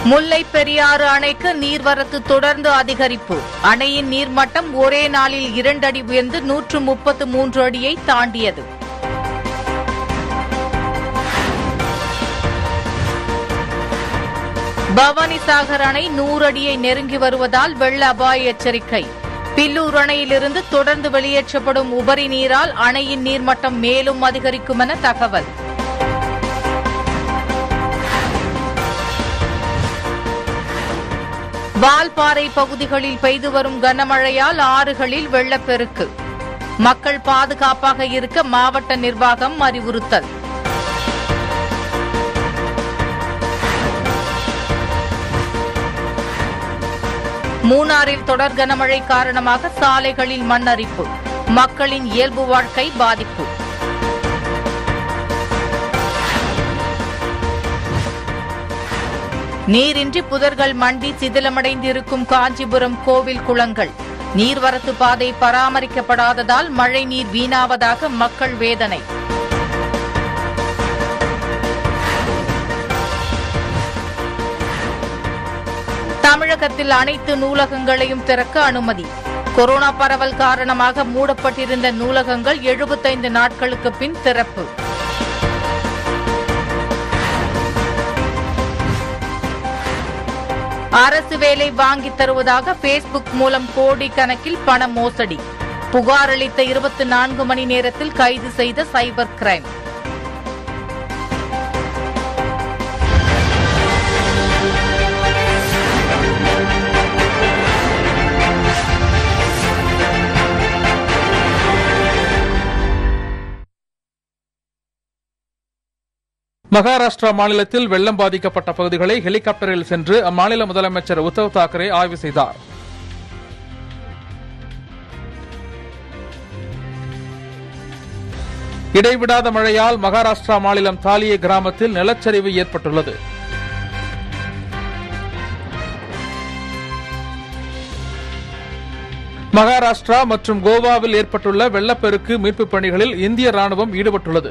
முல்லை பெரியாறு அணைக்கு நீர்வரத்து தொடர்ந்து அதிகரிப்பு அணையின் நீர்மட்டம் ஒரே நாளில் இரண்டு அடி உயர்ந்து நூற்று முப்பத்து மூன்று அடியை தாண்டியது பவானிசாகர் அணை நூறு அடியை நெருங்கி வருவதால் வெள்ள அபாய எச்சரிக்கை பில்லூர் அணையிலிருந்து தொடர்ந்து வெளியேற்றப்படும் உபரி நீரால் அணையின் நீர்மட்டம் மேலும் அதிகரிக்கும் என தகவல் வால்பாறை பகுதிகளில் பெய்து வரும் கனமழையால் ஆறுகளில் வெள்ளப்பெருக்கு மக்கள் பாதுகாப்பாக இருக்க மாவட்ட நிர்வாகம் அறிவுறுத்தல் மூணாறில் தொடர் கனமழை காரணமாக சாலைகளில் மண் அரிப்பு மக்களின் இயல்பு வாழ்க்கை பாதிப்பு நீரின்றி புதர்கள் மண்டி சிதிலமடைந்திருக்கும் காஞ்சிபுரம் கோவில் குளங்கள் நீர்வரத்து பாதை பராமரிக்கப்படாததால் மழை நீர் வீணாவதாக மக்கள் வேதனை தமிழகத்தில் அனைத்து நூலகங்களையும் திறக்க அனுமதி கொரோனா பரவல் காரணமாக மூடப்பட்டிருந்த நூலகங்கள் எழுபத்தைந்து நாட்களுக்கு பின் திறப்பு அரசு வேலை வாங்கித் தருவதாக பேஸ்புக் மூலம் கோடிக்கணக்கில் பண மோசடி புகார் அளித்த இருபத்தி நான்கு மணி நேரத்தில் கைது செய்த சைபர் கிரைம் மகாராஷ்டிரா மாநிலத்தில் வெள்ளம் பாதிக்கப்பட்ட பகுதிகளை ஹெலிகாப்டரில் சென்று அம்மாநில முதலமைச்சர் உத்தவ் தாக்கரே ஆய்வு செய்தார் இடைவிடாத மழையால் மகாராஷ்டிரா மாநிலம் தாலியே கிராமத்தில் நிலச்சரிவு ஏற்பட்டுள்ளது மகாராஷ்டிரா மற்றும் கோவாவில் ஏற்பட்டுள்ள வெள்ளப்பெருக்கு மீட்புப் பணிகளில் இந்திய ராணுவம் ஈடுபட்டுள்ளது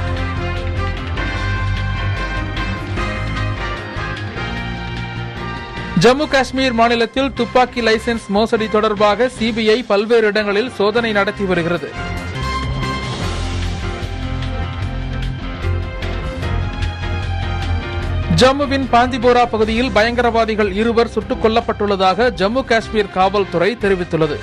ஜம்மு காஷ்மீர் மாநிலத்தில் துப்பாக்கி லைசென்ஸ் மோசடி தொடர்பாக சிபிஐ பல்வேறு இடங்களில் சோதனை நடத்தி வருகிறது ஜம்முவின் பாந்திபோரா பகுதியில் பயங்கரவாதிகள் இருவர் சுட்டுக் கொல்லப்பட்டுள்ளதாக ஜம்மு காஷ்மீர் காவல்துறை தெரிவித்துள்ளது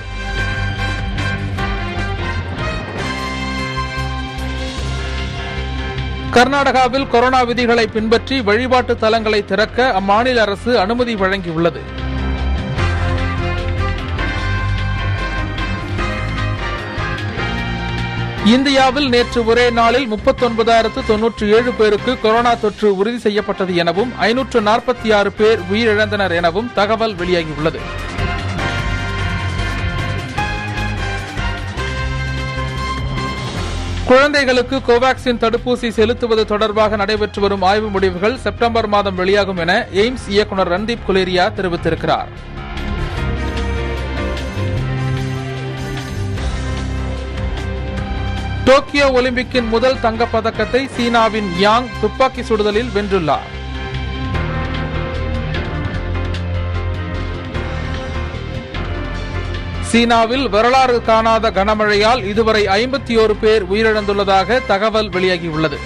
கர்நாடகாவில் கொரோனா விதிகளை பின்பற்றி வழிபாட்டு தலங்களை திறக்க அம்மாநில அரசு அனுமதி வழங்கியுள்ளது இந்தியாவில் நேற்று ஒரே நாளில் முப்பத்தொன்பதாயிரத்து தொன்னூற்றி ஏழு பேருக்கு கொரோனா தொற்று உறுதி செய்யப்பட்டது எனவும் ஐநூற்று நாற்பத்தி ஆறு பேர் உயிரிழந்தனர் எனவும் தகவல் வெளியாகியுள்ளது குழந்தைகளுக்கு கோவாக்சின் தடுப்பூசி செலுத்துவது தொடர்பாக நடைபெற்று வரும் ஆய்வு முடிவுகள் செப்டம்பர் மாதம் வெளியாகும் என எய்ம்ஸ் இயக்குநர் ரன்தீப் குலேரியா தெரிவித்திருக்கிறார் டோக்கியோ ஒலிம்பிக்கின் முதல் தங்கப் பதக்கத்தை சீனாவின் யாங் துப்பாக்கி சுடுதலில் வென்றுள்ளார் சீனாவில் வரலாறு காணாத கனமழையால் இதுவரை ஐம்பத்தி ஓரு பேர் உயிரிழந்துள்ளதாக தகவல் வெளியாகியுள்ளது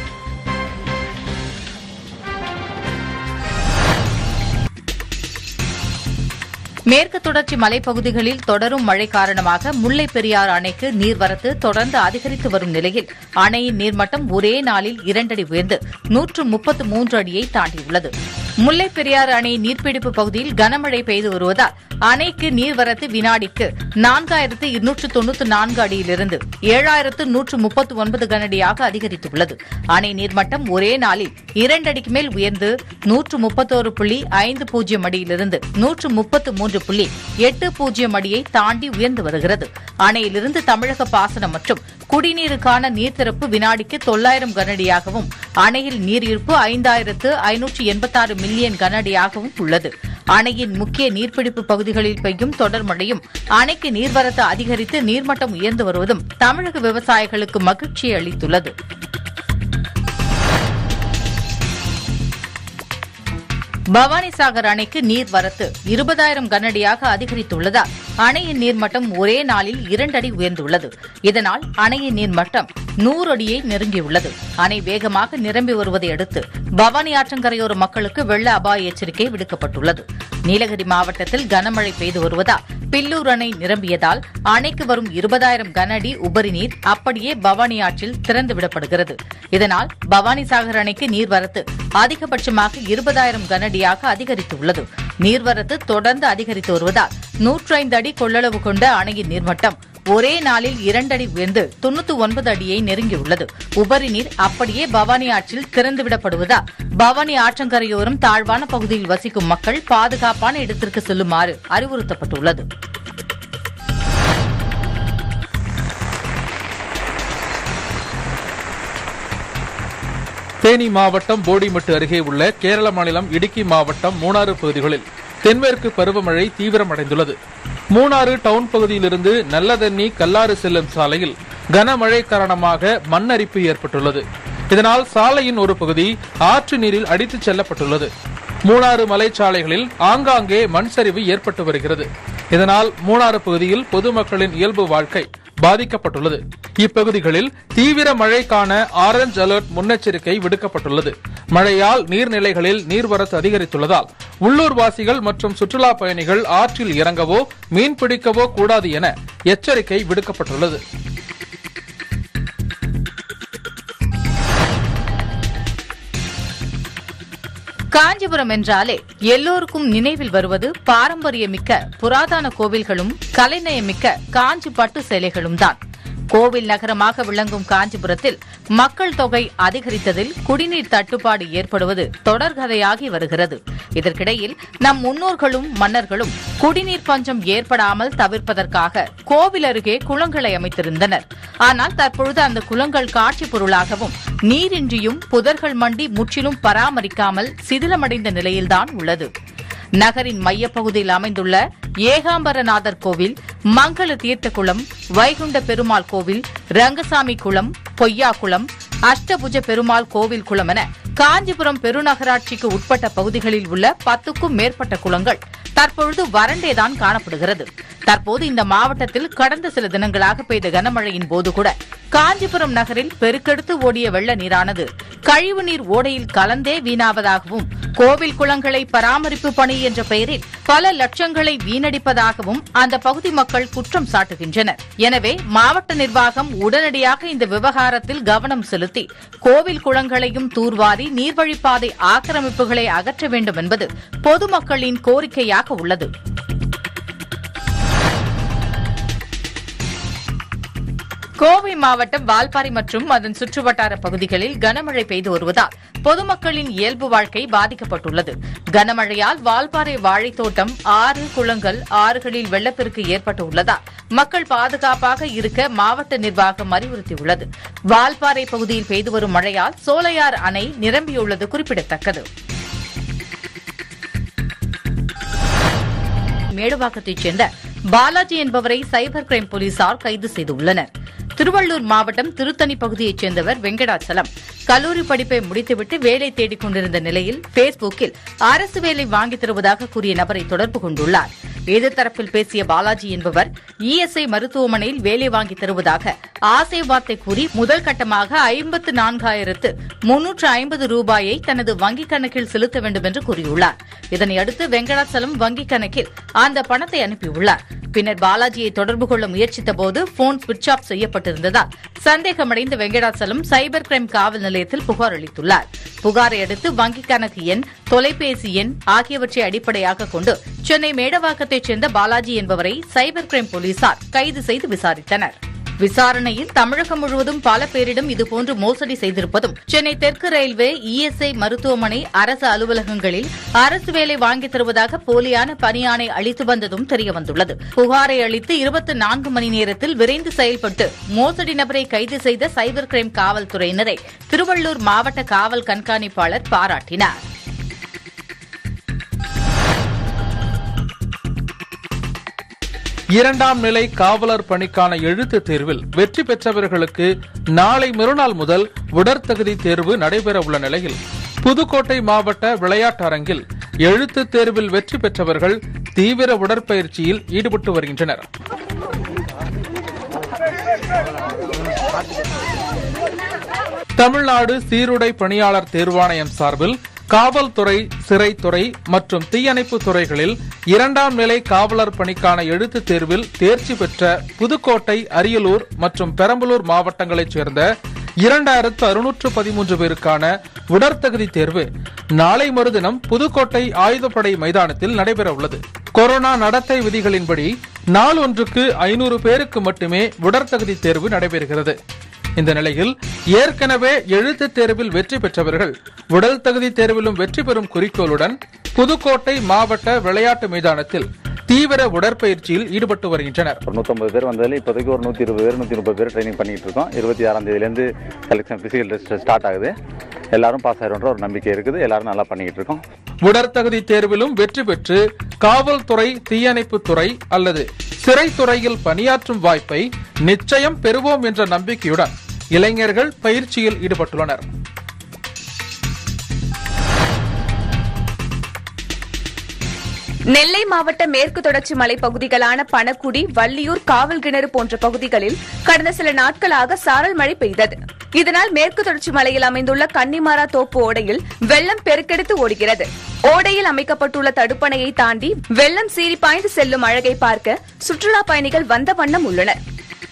மேற்கு தொடர்ச்சி மலைப்பகுதிகளில் தொடரும் மழை காரணமாக முல்லை பெரியாறு அணைக்கு நீர்வரத்து தொடர்ந்து அதிகரித்து வரும் நிலையில் அணையின் நீர்மட்டம் ஒரே நாளில் இரண்டடி உயர்ந்து நூற்று முப்பத்து மூன்று அடியை தாண்டியுள்ளது முல்லை பெரியாறு அணை நீர்பிடிப்பு பகுதியில் கனமழை பெய்து வருவதால் அணைக்கு நீர்வரத்து வினாடிக்கு நான்காயிரத்து இருநூற்று தொன்னூற்று நான்கு அடியிலிருந்து ஏழாயிரத்து நூற்று முப்பத்து ஒன்பது கனஅடியாக அதிகரித்துள்ளது அணை நீர்மட்டம் ஒரே நாளில் இரண்டு அடிக்கு மேல் உயர்ந்து நூற்று முப்பத்தோரு புள்ளி ஐந்து பூஜ்ஜியம் அடியிலிருந்து நூற்று முப்பத்து மூன்று புள்ளி எட்டு பூஜ்ஜியம் அடியை தாண்டி உயர்ந்து வருகிறது அணையிலிருந்து தமிழக பாசனம் மற்றும் குடிநீருக்கான நீர் திறப்பு வினாடிக்கு தொள்ளாயிரம் கனஅடியாகவும் அணையில் நீர் இருப்பு ஐந்தாயிரத்து ஐநூற்று எண்பத்தாறு மில்லியன் கனஅடியாகவும் உள்ளது அணையின் முக்கிய நீர்பிடிப்பு பகுதிகளில் பெய்யும் தொடர் மழையும் அணைக்கு நீர்வரத்து அதிகரித்து நீர்மட்டம் உயர்ந்து வருவதும் தமிழக விவசாயிகளுக்கு மகிழ்ச்சியை அளித்துள்ளது பவானிசாகர் அணைக்கு நீர்வரத்து இருபதாயிரம் கனஅடியாக அதிகரித்துள்ளதால் அணையின் நீர்மட்டம் ஒரே நாளில் இரண்டு அடி உயர்ந்துள்ளது இதனால் அணையின் நீர்மட்டம் நூறு அடியை நெருங்கியுள்ளது அணை வேகமாக நிரம்பி வருவதை அடுத்து பவானி ஆற்றங்கரையோர மக்களுக்கு வெள்ள அபாய எச்சரிக்கை விடுக்கப்பட்டுள்ளது நீலகிரி மாவட்டத்தில் கனமழை பெய்து வருவதால் பில்லூர் அணை நிரம்பியதால் அணைக்கு வரும் இருபதாயிரம் கன அடி உபரி நீர் அப்படியே பவானி ஆற்றில் திறந்துவிடப்படுகிறது இதனால் பவானிசாகர் அணைக்கு நீர்வரத்து அதிகபட்சமாக இருபதாயிரம் கனஅடியாக அதிகரித்துள்ளது நீர்வரத்து தொடர்ந்து அதிகரித்து வருவதால் நூற்றி ஐந்து அடி கொள்ளளவு கொண்ட அணையின் நீர்மட்டம் ஒரே நாளில் இரண்டடி உயர்ந்து தொண்ணூத்தி ஒன்பது அடியை நெருங்கியுள்ளது உபரி நீர் அப்படியே பவானி ஆற்றில் திறந்துவிடப்படுவதால் பவானி ஆற்றங்கரையோரம் தாழ்வான பகுதியில் வசிக்கும் மக்கள் பாதுகாப்பான இடத்திற்கு செல்லுமாறு அறிவுறுத்தப்பட்டுள்ளது தேனி மாவட்டம் போடிமெட்டு அருகே உள்ள கேரள மாநிலம் இடுக்கி மாவட்டம் மூணாறு பகுதிகளில் தென்மேற்கு பருவமழை தீவிரமடைந்துள்ளது மூணாறு டவுன் பகுதியிலிருந்து நல்லதண்ணி கல்லாறு செல்லும் சாலையில் கனமழை காரணமாக மண்ணரிப்பு ஏற்பட்டுள்ளது இதனால் சாலையின் ஒரு பகுதி ஆற்று நீரில் அடித்துச் செல்லப்பட்டுள்ளது மூணாறு மலைச்சாலைகளில் ஆங்காங்கே மண் சரிவு ஏற்பட்டு வருகிறது இதனால் மூணாறு பகுதியில் பொதுமக்களின் இயல்பு வாழ்க்கை பாதிக்கப்பட்டுள்ளது இப்பகுதிகளில் தீவிர மழைக்கான ஆரஞ்ச் அலர்ட் முன்னெச்சரிக்கை விடுக்கப்பட்டுள்ளது மழையால் நீர்நிலைகளில் நீர்வரத்து அதிகரித்துள்ளதால் உள்ளூர் வாசிகள் மற்றும் சுற்றுலா பயணிகள் ஆற்றில் இறங்கவோ மீன் பிடிக்கவோ கூடாது என எச்சரிக்கை விடுக்கப்பட்டுள்ளது காஞ்சிபுரம் என்றாலே எல்லோருக்கும் நினைவில் வருவது பாரம்பரியமிக்க புராதன கோவில்களும் கலைநயமிக்க காஞ்சி பட்டு சேலைகளும் தான் கோவில் நகரமாக விளங்கும் காஞ்சிபுரத்தில் மக்கள் தொகை அதிகரித்ததில் குடிநீர் தட்டுப்பாடு ஏற்படுவது தொடர்கதையாகி வருகிறது இதற்கிடையில் நம் முன்னோர்களும் மன்னர்களும் குடிநீர் பஞ்சம் ஏற்படாமல் தவிர்ப்பதற்காக கோவில் அருகே குளங்களை அமைத்திருந்தனர் ஆனால் தற்பொழுது அந்த குளங்கள் காட்சி பொருளாகவும் நீரின்றியும் புதர்கள் மண்டி முற்றிலும் பராமரிக்காமல் சிதிலமடைந்த நிலையில்தான் உள்ளது நகரின் மையப்பகுதியில் அமைந்துள்ள ஏகாம்பரநாதர் கோவில் மங்கள தீர்த்த குளம் வைகுண்ட பெருமாள் கோவில் ரங்கசாமி குளம் பொய்யா குளம் அஷ்டபுஜ பெருமாள் கோவில் குளம் என காஞ்சிபுரம் பெருநகராட்சிக்கு உட்பட்ட பகுதிகளில் உள்ள பத்துக்கும் மேற்பட்ட குளங்கள் தற்பொழுது வறண்டேதான் காணப்படுகிறது தற்போது இந்த மாவட்டத்தில் கடந்த சில தினங்களாக பெய்த கனமழையின் போது கூட காஞ்சிபுரம் நகரில் பெருக்கெடுத்து ஓடிய வெள்ள நீரானது கழிவுநீர் ஓடையில் கலந்தே வீணாவதாகவும் கோவில் குளங்களை பராமரிப்பு பணி என்ற பெயரில் பல லட்சங்களை வீணடிப்பதாகவும் அந்த பகுதி மக்கள் குற்றம் சாட்டுகின்றனர் எனவே மாவட்ட நிர்வாகம் உடனடியாக இந்த விவகாரத்தில் கவனம் செலுத்தி கோவில் குளங்களையும் தூர்வாரி நீர்வழிப்பாதை ஆக்கிரமிப்புகளை அகற்ற வேண்டும் என்பது பொதுமக்களின் கோரிக்கையாக உள்ளது கோவை மாவட்டம் வால்பாறை மற்றும் அதன் சுற்றுவட்டார பகுதிகளில் கனமழை பெய்து வருவதால் பொதுமக்களின் இயல்பு வாழ்க்கை பாதிக்கப்பட்டுள்ளது கனமழையால் வால்பாறை வாழைத்தோட்டம் ஆறு குளங்கள் ஆறுகளில் வெள்ளப்பெருக்கு ஏற்பட்டுள்ளதால் மக்கள் பாதுகாப்பாக இருக்க மாவட்ட நிர்வாகம் அறிவுறுத்தியுள்ளது வால்பாறை பகுதியில் பெய்து வரும் மழையால் சோலையார் அணை நிரம்பியுள்ளது குறிப்பிடத்தக்கது மேடுவாக்கத்தைச் சேர்ந்த பாலாஜி என்பவரை சைபர் கிரைம் போலீசார் கைது செய்துள்ளனர் திருவள்ளூர் மாவட்டம் திருத்தணி பகுதியைச் சேர்ந்தவர் வெங்கடாச்சலம் கல்லூரி படிப்பை முடித்துவிட்டு வேலை தேடிக் கொண்டிருந்த நிலையில் பேஸ்புக்கில் அரசு வேலை வாங்கித் தருவதாக கூறிய நபரை தொடர்பு கொண்டுள்ளார் எதிர்த்தரப்பில் பேசிய பாலாஜி என்பவர் இஎஸ்ஐ மருத்துவமனையில் வேலை வாங்கி தருவதாக ஆசை வார்த்தை கூறி முதல் கட்டமாக ஐம்பத்து நான்காயிரத்து முன்னூற்று ஐம்பது ரூபாயை தனது வங்கிக் கணக்கில் செலுத்த வேண்டும் என்று கூறியுள்ளார் இதனையடுத்து வெங்கடாச்சலம் வங்கிக் கணக்கில் அந்த பணத்தை அனுப்பியுள்ளார் பின்னர் பாலாஜியை தொடர்பு கொள்ள முயற்சித்த போது போன் சுவிட்ச் ஆஃப் செய்யப்பட்டிருந்ததால் சந்தேகமடைந்த வெங்கடாச்சலம் சைபர் கிரைம் காவல் நிலையத்தில் புகார் அளித்துள்ளார் புகாரை அடுத்து வங்கிக் கணக்கு எண் தொலைபேசி எண் ஆகியவற்றை அடிப்படையாக கொண்டு சென்னை மேடவாக்கத்தைச் சேர்ந்த பாலாஜி என்பவரை சைபர் கிரைம் போலீசார் கைது செய்து விசாரித்தனர் விசாரணையில் தமிழகம் முழுவதும் பல பேரிடம் இதுபோன்று மோசடி செய்திருப்பதும் சென்னை தெற்கு ரயில்வே இஎஸ்ஐ மருத்துவமனை அரசு அலுவலகங்களில் அரசு வேலை வாங்கித் தருவதாக போலியான பணியாணை அளித்து வந்ததும் தெரியவந்துள்ளது புகாரை அளித்து இருபத்தி நான்கு மணி நேரத்தில் விரைந்து செயல்பட்டு மோசடி நபரை கைது செய்த சைபர் கிரைம் காவல்துறையினரை திருவள்ளூர் மாவட்ட காவல் கண்காணிப்பாளர் பாராட்டினார் இரண்டாம் நிலை காவலர் பணிக்கான எழுத்துத் தேர்வில் வெற்றி பெற்றவர்களுக்கு நாளை மறுநாள் முதல் உடற்தகுதி தேர்வு நடைபெற உள்ள நிலையில் புதுக்கோட்டை மாவட்ட விளையாட்டரங்கில் எழுத்து தேர்வில் வெற்றி பெற்றவர்கள் தீவிர உடற்பயிற்சியில் ஈடுபட்டு வருகின்றனர் தமிழ்நாடு சீருடை பணியாளர் தேர்வாணையம் சார்பில் காவல்துறை சிறைத்துறை மற்றும் தீயணைப்பு துறைகளில் இரண்டாம் நிலை காவலர் பணிக்கான எழுத்துத் தேர்வில் தேர்ச்சி பெற்ற புதுக்கோட்டை அரியலூர் மற்றும் பெரம்பலூர் மாவட்டங்களைச் சேர்ந்த இரண்டாயிரத்து அறுநூற்று பதிமூன்று பேருக்கான உடற்தகுதி தேர்வு நாளை மறுதினம் புதுக்கோட்டை ஆயுதப்படை மைதானத்தில் நடைபெற உள்ளது கொரோனா நடத்தை விதிகளின்படி நாள் ஒன்றுக்கு ஐநூறு பேருக்கு மட்டுமே உடற்தகுதி தேர்வு நடைபெறுகிறது இந்த நிலையில் ஏற்கனவே எழுத்துத் தேர்வில் வெற்றி பெற்றவர்கள் உடல் தகுதி தேர்விலும் வெற்றி பெறும் குறிக்கோளுடன் புதுக்கோட்டை மாவட்ட விளையாட்டு மைதானத்தில் தீவிர உடற்பயிற்சியில் ஈடுபட்டு வருகின்றனர் ஒரு நூற்றம்பது பேர் வந்ததில் இப்போதைக்கு ஒரு நூற்றி இருபது பேர் நூற்றி முப்பது பேர் ட்ரைனிங் பண்ணிட்டு இருக்கோம் இருபத்தி ஆறாம் தேதியிலேருந்து செலெக்ஷன் ஃபிசிக்கல் டெஸ்ட் ஸ்டார்ட் ஆகுது எல்லாரும் பாஸ் ஆயிருன்ற ஒரு நம்பிக்கை இருக்குது எல்லாரும் நல்லா பண்ணிக்கிட்டு இருக்கோம் உடற்தகுதி தேர்விலும் வெற்றி பெற்று காவல்துறை தீயணைப்புத் துறை அல்லது சிறைத்துறையில் பணியாற்றும் வாய்ப்பை நிச்சயம் பெறுவோம் என்ற நம்பிக்கையுடன் இளைஞர்கள் பயிற்சியில் ஈடுபட்டுள்ளனர் நெல்லை மாவட்ட மேற்கு தொடர்ச்சி மலைப்பகுதிகளான பணக்குடி வள்ளியூர் காவல் கிணறு போன்ற பகுதிகளில் கடந்த சில நாட்களாக சாரல் மழை பெய்தது இதனால் மேற்கு தொடர்ச்சி மலையில் அமைந்துள்ள கன்னிமாரா தோப்பு ஓடையில் வெள்ளம் பெருக்கெடுத்து ஓடுகிறது ஓடையில் அமைக்கப்பட்டுள்ள தடுப்பணையை தாண்டி வெள்ளம் சீறி பாய்ந்து செல்லும் அழகை பார்க்க சுற்றுலா பயணிகள் வந்த வண்ணம் உள்ளனர்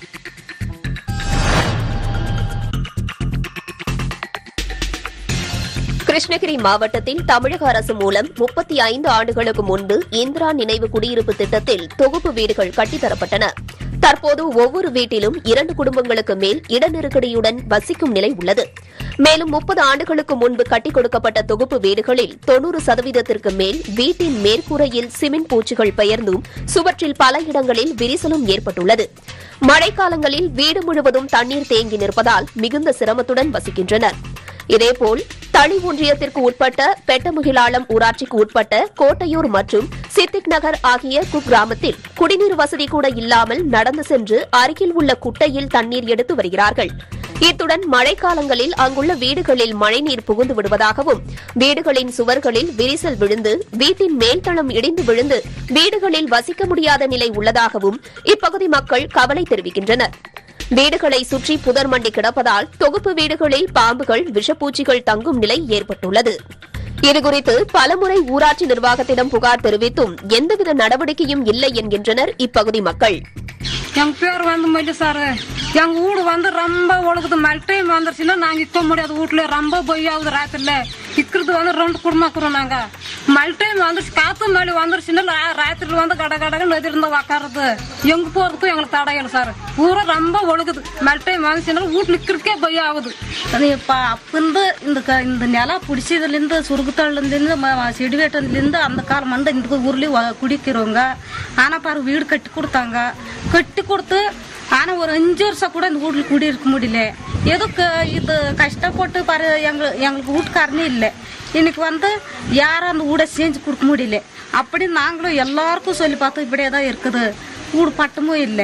கிருஷ்ணகிரி மாவட்டத்தில் தமிழக அரசு மூலம் முப்பத்தி ஐந்து ஆண்டுகளுக்கு முன்பு இந்திரா நினைவு குடியிருப்பு திட்டத்தில் தொகுப்பு வீடுகள் கட்டித்தரப்பட்டன தற்போது ஒவ்வொரு வீட்டிலும் இரண்டு குடும்பங்களுக்கு மேல் இட நெருக்கடியுடன் வசிக்கும் நிலை உள்ளது மேலும் முப்பது ஆண்டுகளுக்கு முன்பு கட்டிக் கொடுக்கப்பட்ட தொகுப்பு வீடுகளில் தொன்னூறு சதவீதத்திற்கு மேல் வீட்டின் மேற்கூரையில் சிமெண்ட் பூச்சிகள் பெயர்ந்தும் சுவற்றில் பல இடங்களில் விரிசலும் ஏற்பட்டுள்ளது மழைக்காலங்களில் வீடு முழுவதும் தண்ணீர் தேங்கி நிற்பதால் மிகுந்த சிரமத்துடன் வசிக்கின்றனர் இதேபோல் தளி ஒன்றியத்திற்கு உட்பட்ட பெட்டமுகிலாளம் ஊராட்சிக்கு உட்பட்ட கோட்டையூர் மற்றும் சித்திக் நகர் ஆகிய குக்கிராமத்தில் குடிநீர் வசதி கூட இல்லாமல் நடந்து சென்று அருகில் உள்ள குட்டையில் தண்ணீர் எடுத்து வருகிறார்கள் இத்துடன் மழைக்காலங்களில் அங்குள்ள வீடுகளில் மழைநீர் புகுந்து விடுவதாகவும் வீடுகளின் சுவர்களில் விரிசல் விழுந்து வீட்டின் மேல்தளம் இடிந்து விழுந்து வீடுகளில் வசிக்க முடியாத நிலை உள்ளதாகவும் இப்பகுதி மக்கள் கவலை தெரிவிக்கின்றனர் வீடுகளை சுற்றி புதர் மண்டி கிடப்பதால் தொகுப்பு வீடுகளில் பாம்புகள் விஷப்பூச்சிகள் தங்கும் நிலை ஏற்பட்டுள்ளது இதுகுறித்து பலமுறை ஊராட்சி நிர்வாகத்திடம் புகார் தெரிவித்தும் எந்தவித நடவடிக்கையும் இல்லை என்கின்றனர் இப்பகுதி மக்கள் எங்க பேர் வந்து மல்லி சார் எங்க வீடு வந்து ரொம்ப ஒழுகுது மழை டைம் வந்துருச்சுன்னா நாங்க இருக்க முடியாது வீட்டுல ரொம்ப பொய் ஆகுது ராத்திரில இருக்கிறது வந்து ரெண்டு குடும்பம் இருக்கிறோம் நாங்க மழை டைம் வந்துருச்சு காத்து மழை வந்துருச்சுன்னா ரா- ராத்திரி வந்து கட கடகன்னு எதிர்ந்து உக்காருது எங்க போறதுக்கும் எங்களுக்கு தடையில சார் ஊரை ரொம்ப ஒழுகுது மழை டைம் வந்துச்சுன்னா வீட்டுல இருக்கிறதுக்கே பொய் ஆகுது அது இப்போ அப்பந்து இந்த க- இந்த நிலம் பிடிச்சதுலேருந்து சுருக்குத்தள்லேருந்து செடி வெட்டதுலேருந்து அந்த காலம் வந்து இந்த ஊர்லேயும் வ- குடிக்கிறவங்க ஆனால் பாரு வீடு கட்டி கொடுத்தாங்க கட்டி கொடுத்து ஆனால் ஒரு அஞ்சு வருஷம் கூட இந்த வீட்டில் குடியிருக்க முடியல ஏதோ க- இது கஷ்டப்பட்டு பாரு எங்கள் எங்களுக்கு வீட்டுக்காரனே இல்லை இன்னைக்கு வந்து யாரும் அந்த வீடை செஞ்சு கொடுக்க முடியல அப்படி நாங்களும் எல்லாருக்கும் சொல்லி பார்த்தோம் இப்படியே தான் இருக்குது வீடு பட்டமும் இல்லை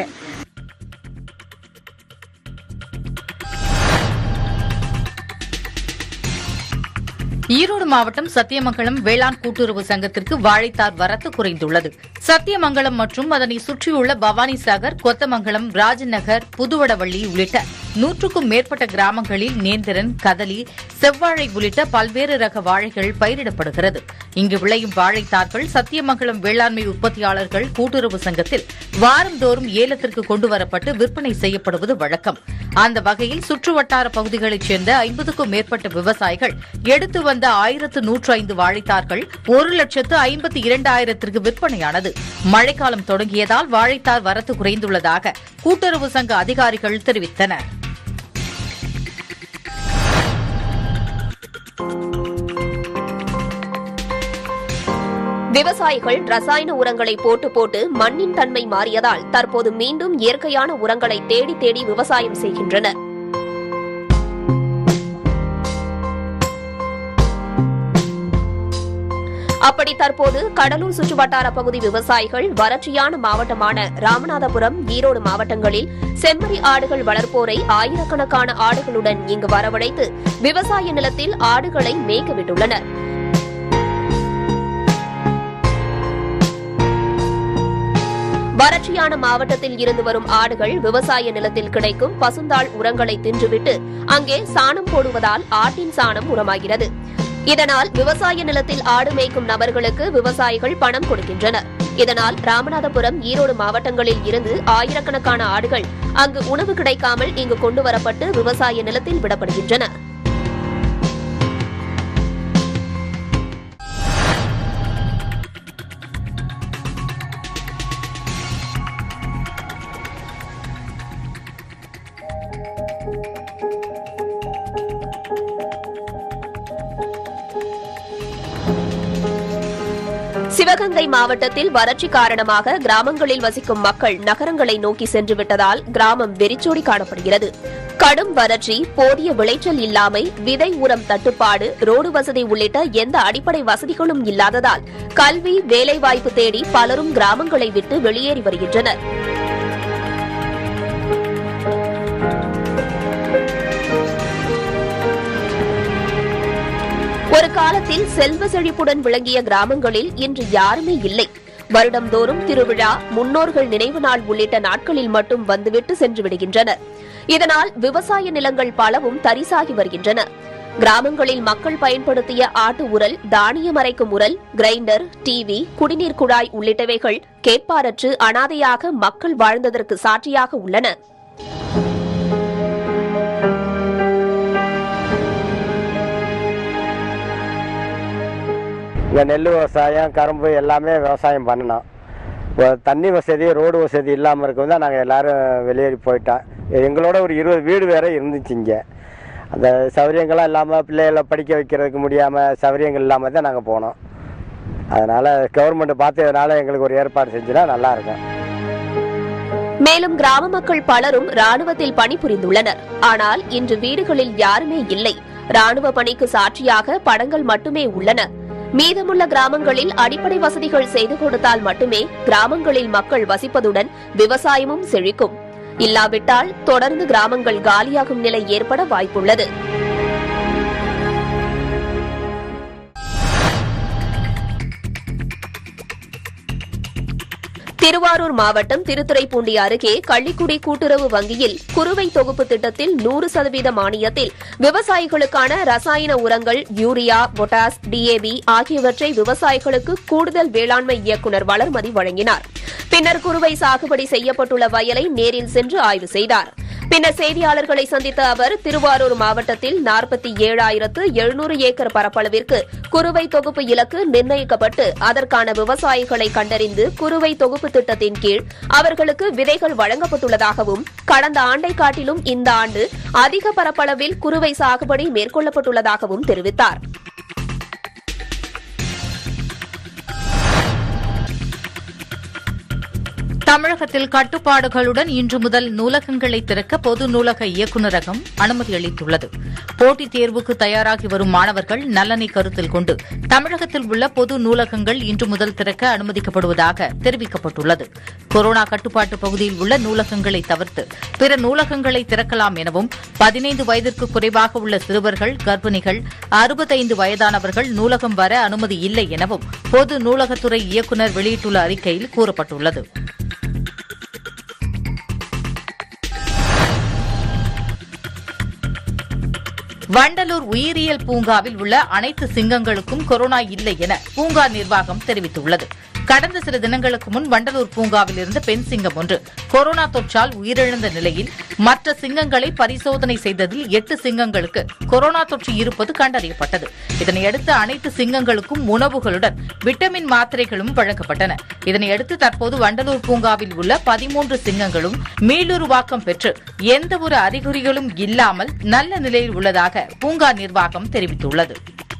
ஈரோடு மாவட்டம் சத்தியமங்கலம் வேளாண் கூட்டுறவு சங்கத்திற்கு வாழைத்தார் வரத்து குறைந்துள்ளது சத்தியமங்கலம் மற்றும் அதனை சுற்றியுள்ள பவானிசாகர் கொத்தமங்கலம் ராஜநகர் புதுவடவள்ளி உள்ளிட்ட நூற்றுக்கும் மேற்பட்ட கிராமங்களில் நேந்திரன் கதலி செவ்வாழை உள்ளிட்ட பல்வேறு ரக வாழைகள் பயிரிடப்படுகிறது இங்கு விளையும் வாழைத்தார்கள் சத்தியமங்கலம் வேளாண்மை உற்பத்தியாளர்கள் கூட்டுறவு சங்கத்தில் வாரந்தோறும் ஏலத்திற்கு கொண்டுவரப்பட்டு விற்பனை செய்யப்படுவது வழக்கம் அந்த வகையில் சுற்றுவட்டார பகுதிகளைச் சேர்ந்த ஐம்பதுக்கும் மேற்பட்ட விவசாயிகள் எடுத்து வந்த ஆயிரத்து நூற்று ஐந்து வாழைத்தார்கள் ஒரு லட்சத்து ஐம்பத்தி இரண்டாயிரத்திற்கு விற்பனையானது மழைக்காலம் தொடங்கியதால் வாழைத்தார் வரத்து குறைந்துள்ளதாக கூட்டுறவு சங்க அதிகாரிகள் தெரிவித்தனர் விவசாயிகள் ரசாயன உரங்களை போட்டு போட்டு மண்ணின் தன்மை மாறியதால் தற்போது மீண்டும் இயற்கையான உரங்களை தேடி தேடி விவசாயம் செய்கின்றனர் அப்படி தற்போது கடலூர் சுற்றுவட்டார பகுதி விவசாயிகள் வறட்சியான மாவட்டமான ராமநாதபுரம் ஈரோடு மாவட்டங்களில் செம்மறி ஆடுகள் வளர்ப்போரை ஆயிரக்கணக்கான ஆடுகளுடன் இங்கு வரவழைத்து விவசாய நிலத்தில் ஆடுகளை மேய்க்க விட்டுள்ளனர் வறட்சியான மாவட்டத்தில் இருந்து வரும் ஆடுகள் விவசாய நிலத்தில் கிடைக்கும் பசுந்தாள் உரங்களை தின்றுவிட்டு அங்கே சாணம் போடுவதால் ஆட்டின் சாணம் உரமாகிறது இதனால் விவசாய நிலத்தில் ஆடு மேய்க்கும் நபர்களுக்கு விவசாயிகள் பணம் கொடுக்கின்றனர் இதனால் ராமநாதபுரம் ஈரோடு மாவட்டங்களில் இருந்து ஆயிரக்கணக்கான ஆடுகள் அங்கு உணவு கிடைக்காமல் இங்கு கொண்டு வரப்பட்டு விவசாய நிலத்தில் விடப்படுகின்றன சிவகங்கை மாவட்டத்தில் வறட்சி காரணமாக கிராமங்களில் வசிக்கும் மக்கள் நகரங்களை நோக்கி சென்று விட்டதால் கிராமம் வெறிச்சோடி காணப்படுகிறது கடும் வறட்சி போதிய விளைச்சல் இல்லாமை விதை உரம் தட்டுப்பாடு ரோடு வசதி உள்ளிட்ட எந்த அடிப்படை வசதிகளும் இல்லாததால் கல்வி வேலைவாய்ப்பு தேடி பலரும் கிராமங்களை விட்டு வெளியேறி வருகின்றனர் ஒரு காலத்தில் செல்வ செழிப்புடன் விளங்கிய கிராமங்களில் இன்று யாருமே இல்லை வருடம்தோறும் திருவிழா முன்னோர்கள் நினைவு நாள் உள்ளிட்ட நாட்களில் மட்டும் வந்துவிட்டு சென்று விடுகின்றனர் இதனால் விவசாய நிலங்கள் பலவும் தரிசாகி வருகின்றன கிராமங்களில் மக்கள் பயன்படுத்திய ஆட்டு உரல் தானியம் அரைக்கும் உரல் கிரைண்டர் டிவி குடிநீர் குழாய் உள்ளிட்டவைகள் கேட்பாரற்று அனாதையாக மக்கள் வாழ்ந்ததற்கு சாட்சியாக உள்ளன இங்கே நெல் விவசாயம் கரும்பு எல்லாமே விவசாயம் பண்ணினோம் இப்போ தண்ணி வசதி ரோடு வசதி இல்லாமல் இருக்கும் தான் நாங்கள் எல்லாரும் வெளியேறி போயிட்டோம் எங்களோட ஒரு இருபது வீடு வேற இருந்துச்சு இங்கே அந்த சௌகரியங்கள்லாம் இல்லாமல் பிள்ளைகளை படிக்க வைக்கிறதுக்கு முடியாமல் சௌகரியங்கள் இல்லாமல் தான் நாங்கள் போனோம் அதனால் கவர்மெண்ட் பார்த்ததுனால எங்களுக்கு ஒரு ஏற்பாடு செஞ்சுனா நல்லா இருக்கும் மேலும் கிராம மக்கள் பலரும் ராணுவத்தில் பணிபுரிந்துள்ளனர் ஆனால் இன்று வீடுகளில் யாருமே இல்லை ராணுவ பணிக்கு சாட்சியாக படங்கள் மட்டுமே உள்ளன மீதமுள்ள கிராமங்களில் அடிப்படை வசதிகள் செய்து கொடுத்தால் மட்டுமே கிராமங்களில் மக்கள் வசிப்பதுடன் விவசாயமும் செழிக்கும் இல்லாவிட்டால் தொடர்ந்து கிராமங்கள் காலியாகும் நிலை ஏற்பட வாய்ப்புள்ளது திருவாரூர் மாவட்டம் திருத்துறைப்பூண்டி அருகே கள்ளிக்குடி கூட்டுறவு வங்கியில் குறுவை தொகுப்பு திட்டத்தில் நூறு சதவீத மானியத்தில் விவசாயிகளுக்கான ரசாயன உரங்கள் யூரியா பொட்டாஸ் டிஏபி ஆகியவற்றை விவசாயிகளுக்கு கூடுதல் வேளாண்மை இயக்குநர் வளர்மதி வழங்கினார் பின்னர் குறுவை சாகுபடி செய்யப்பட்டுள்ள வயலை நேரில் சென்று ஆய்வு செய்தார் பின்னர் செய்தியாளர்களை சந்தித்த அவர் திருவாரூர் மாவட்டத்தில் நாற்பத்தி ஏழாயிரத்து எழுநூறு ஏக்கர் பரப்பளவிற்கு குறுவை தொகுப்பு இலக்கு நிர்ணயிக்கப்பட்டு அதற்கான விவசாயிகளை கண்டறிந்து குறுவை தொகுப்பு திட்டத்தின் கீழ் அவர்களுக்கு விதைகள் வழங்கப்பட்டுள்ளதாகவும் கடந்த ஆண்டை காட்டிலும் இந்த ஆண்டு அதிக பரப்பளவில் குறுவை சாகுபடி மேற்கொள்ளப்பட்டுள்ளதாகவும் தெரிவித்தார் தமிழகத்தில் கட்டுப்பாடுகளுடன் இன்று முதல் நூலகங்களை திறக்க பொது நூலக இயக்குநரகம் அனுமதி அளித்துள்ளது போட்டித் தேர்வுக்கு தயாராகி வரும் மாணவர்கள் நலனை கருத்தில் கொண்டு தமிழகத்தில் உள்ள பொது நூலகங்கள் இன்று முதல் திறக்க அனுமதிக்கப்படுவதாக தெரிவிக்கப்பட்டுள்ளது கொரோனா கட்டுப்பாட்டு பகுதியில் உள்ள நூலகங்களை தவிர்த்து பிற நூலகங்களை திறக்கலாம் எனவும் பதினைந்து வயதிற்கு குறைவாக உள்ள சிறுவர்கள் கர்ப்பிணிகள் அறுபத்தைந்து வயதானவர்கள் நூலகம் வர அனுமதி இல்லை எனவும் பொது நூலகத்துறை இயக்குநர் வெளியிட்டுள்ள அறிக்கையில் கூறப்பட்டுள்ளது வண்டலூர் உயிரியல் பூங்காவில் உள்ள அனைத்து சிங்கங்களுக்கும் கொரோனா இல்லை என பூங்கா நிர்வாகம் தெரிவித்துள்ளது கடந்த சில தினங்களுக்கு முன் வண்டலூர் பூங்காவில் இருந்த பெண் சிங்கம் ஒன்று கொரோனா தொற்றால் உயிரிழந்த நிலையில் மற்ற சிங்கங்களை பரிசோதனை செய்ததில் எட்டு சிங்கங்களுக்கு கொரோனா தொற்று இருப்பது கண்டறியப்பட்டது இதனையடுத்து அனைத்து சிங்கங்களுக்கும் உணவுகளுடன் விட்டமின் மாத்திரைகளும் வழங்கப்பட்டன இதனையடுத்து தற்போது வண்டலூர் பூங்காவில் உள்ள பதிமூன்று சிங்கங்களும் மீளுருவாக்கம் பெற்று எந்த ஒரு அறிகுறிகளும் இல்லாமல் நல்ல நிலையில் உள்ளதாக பூங்கா நிர்வாகம் தெரிவித்துள்ளது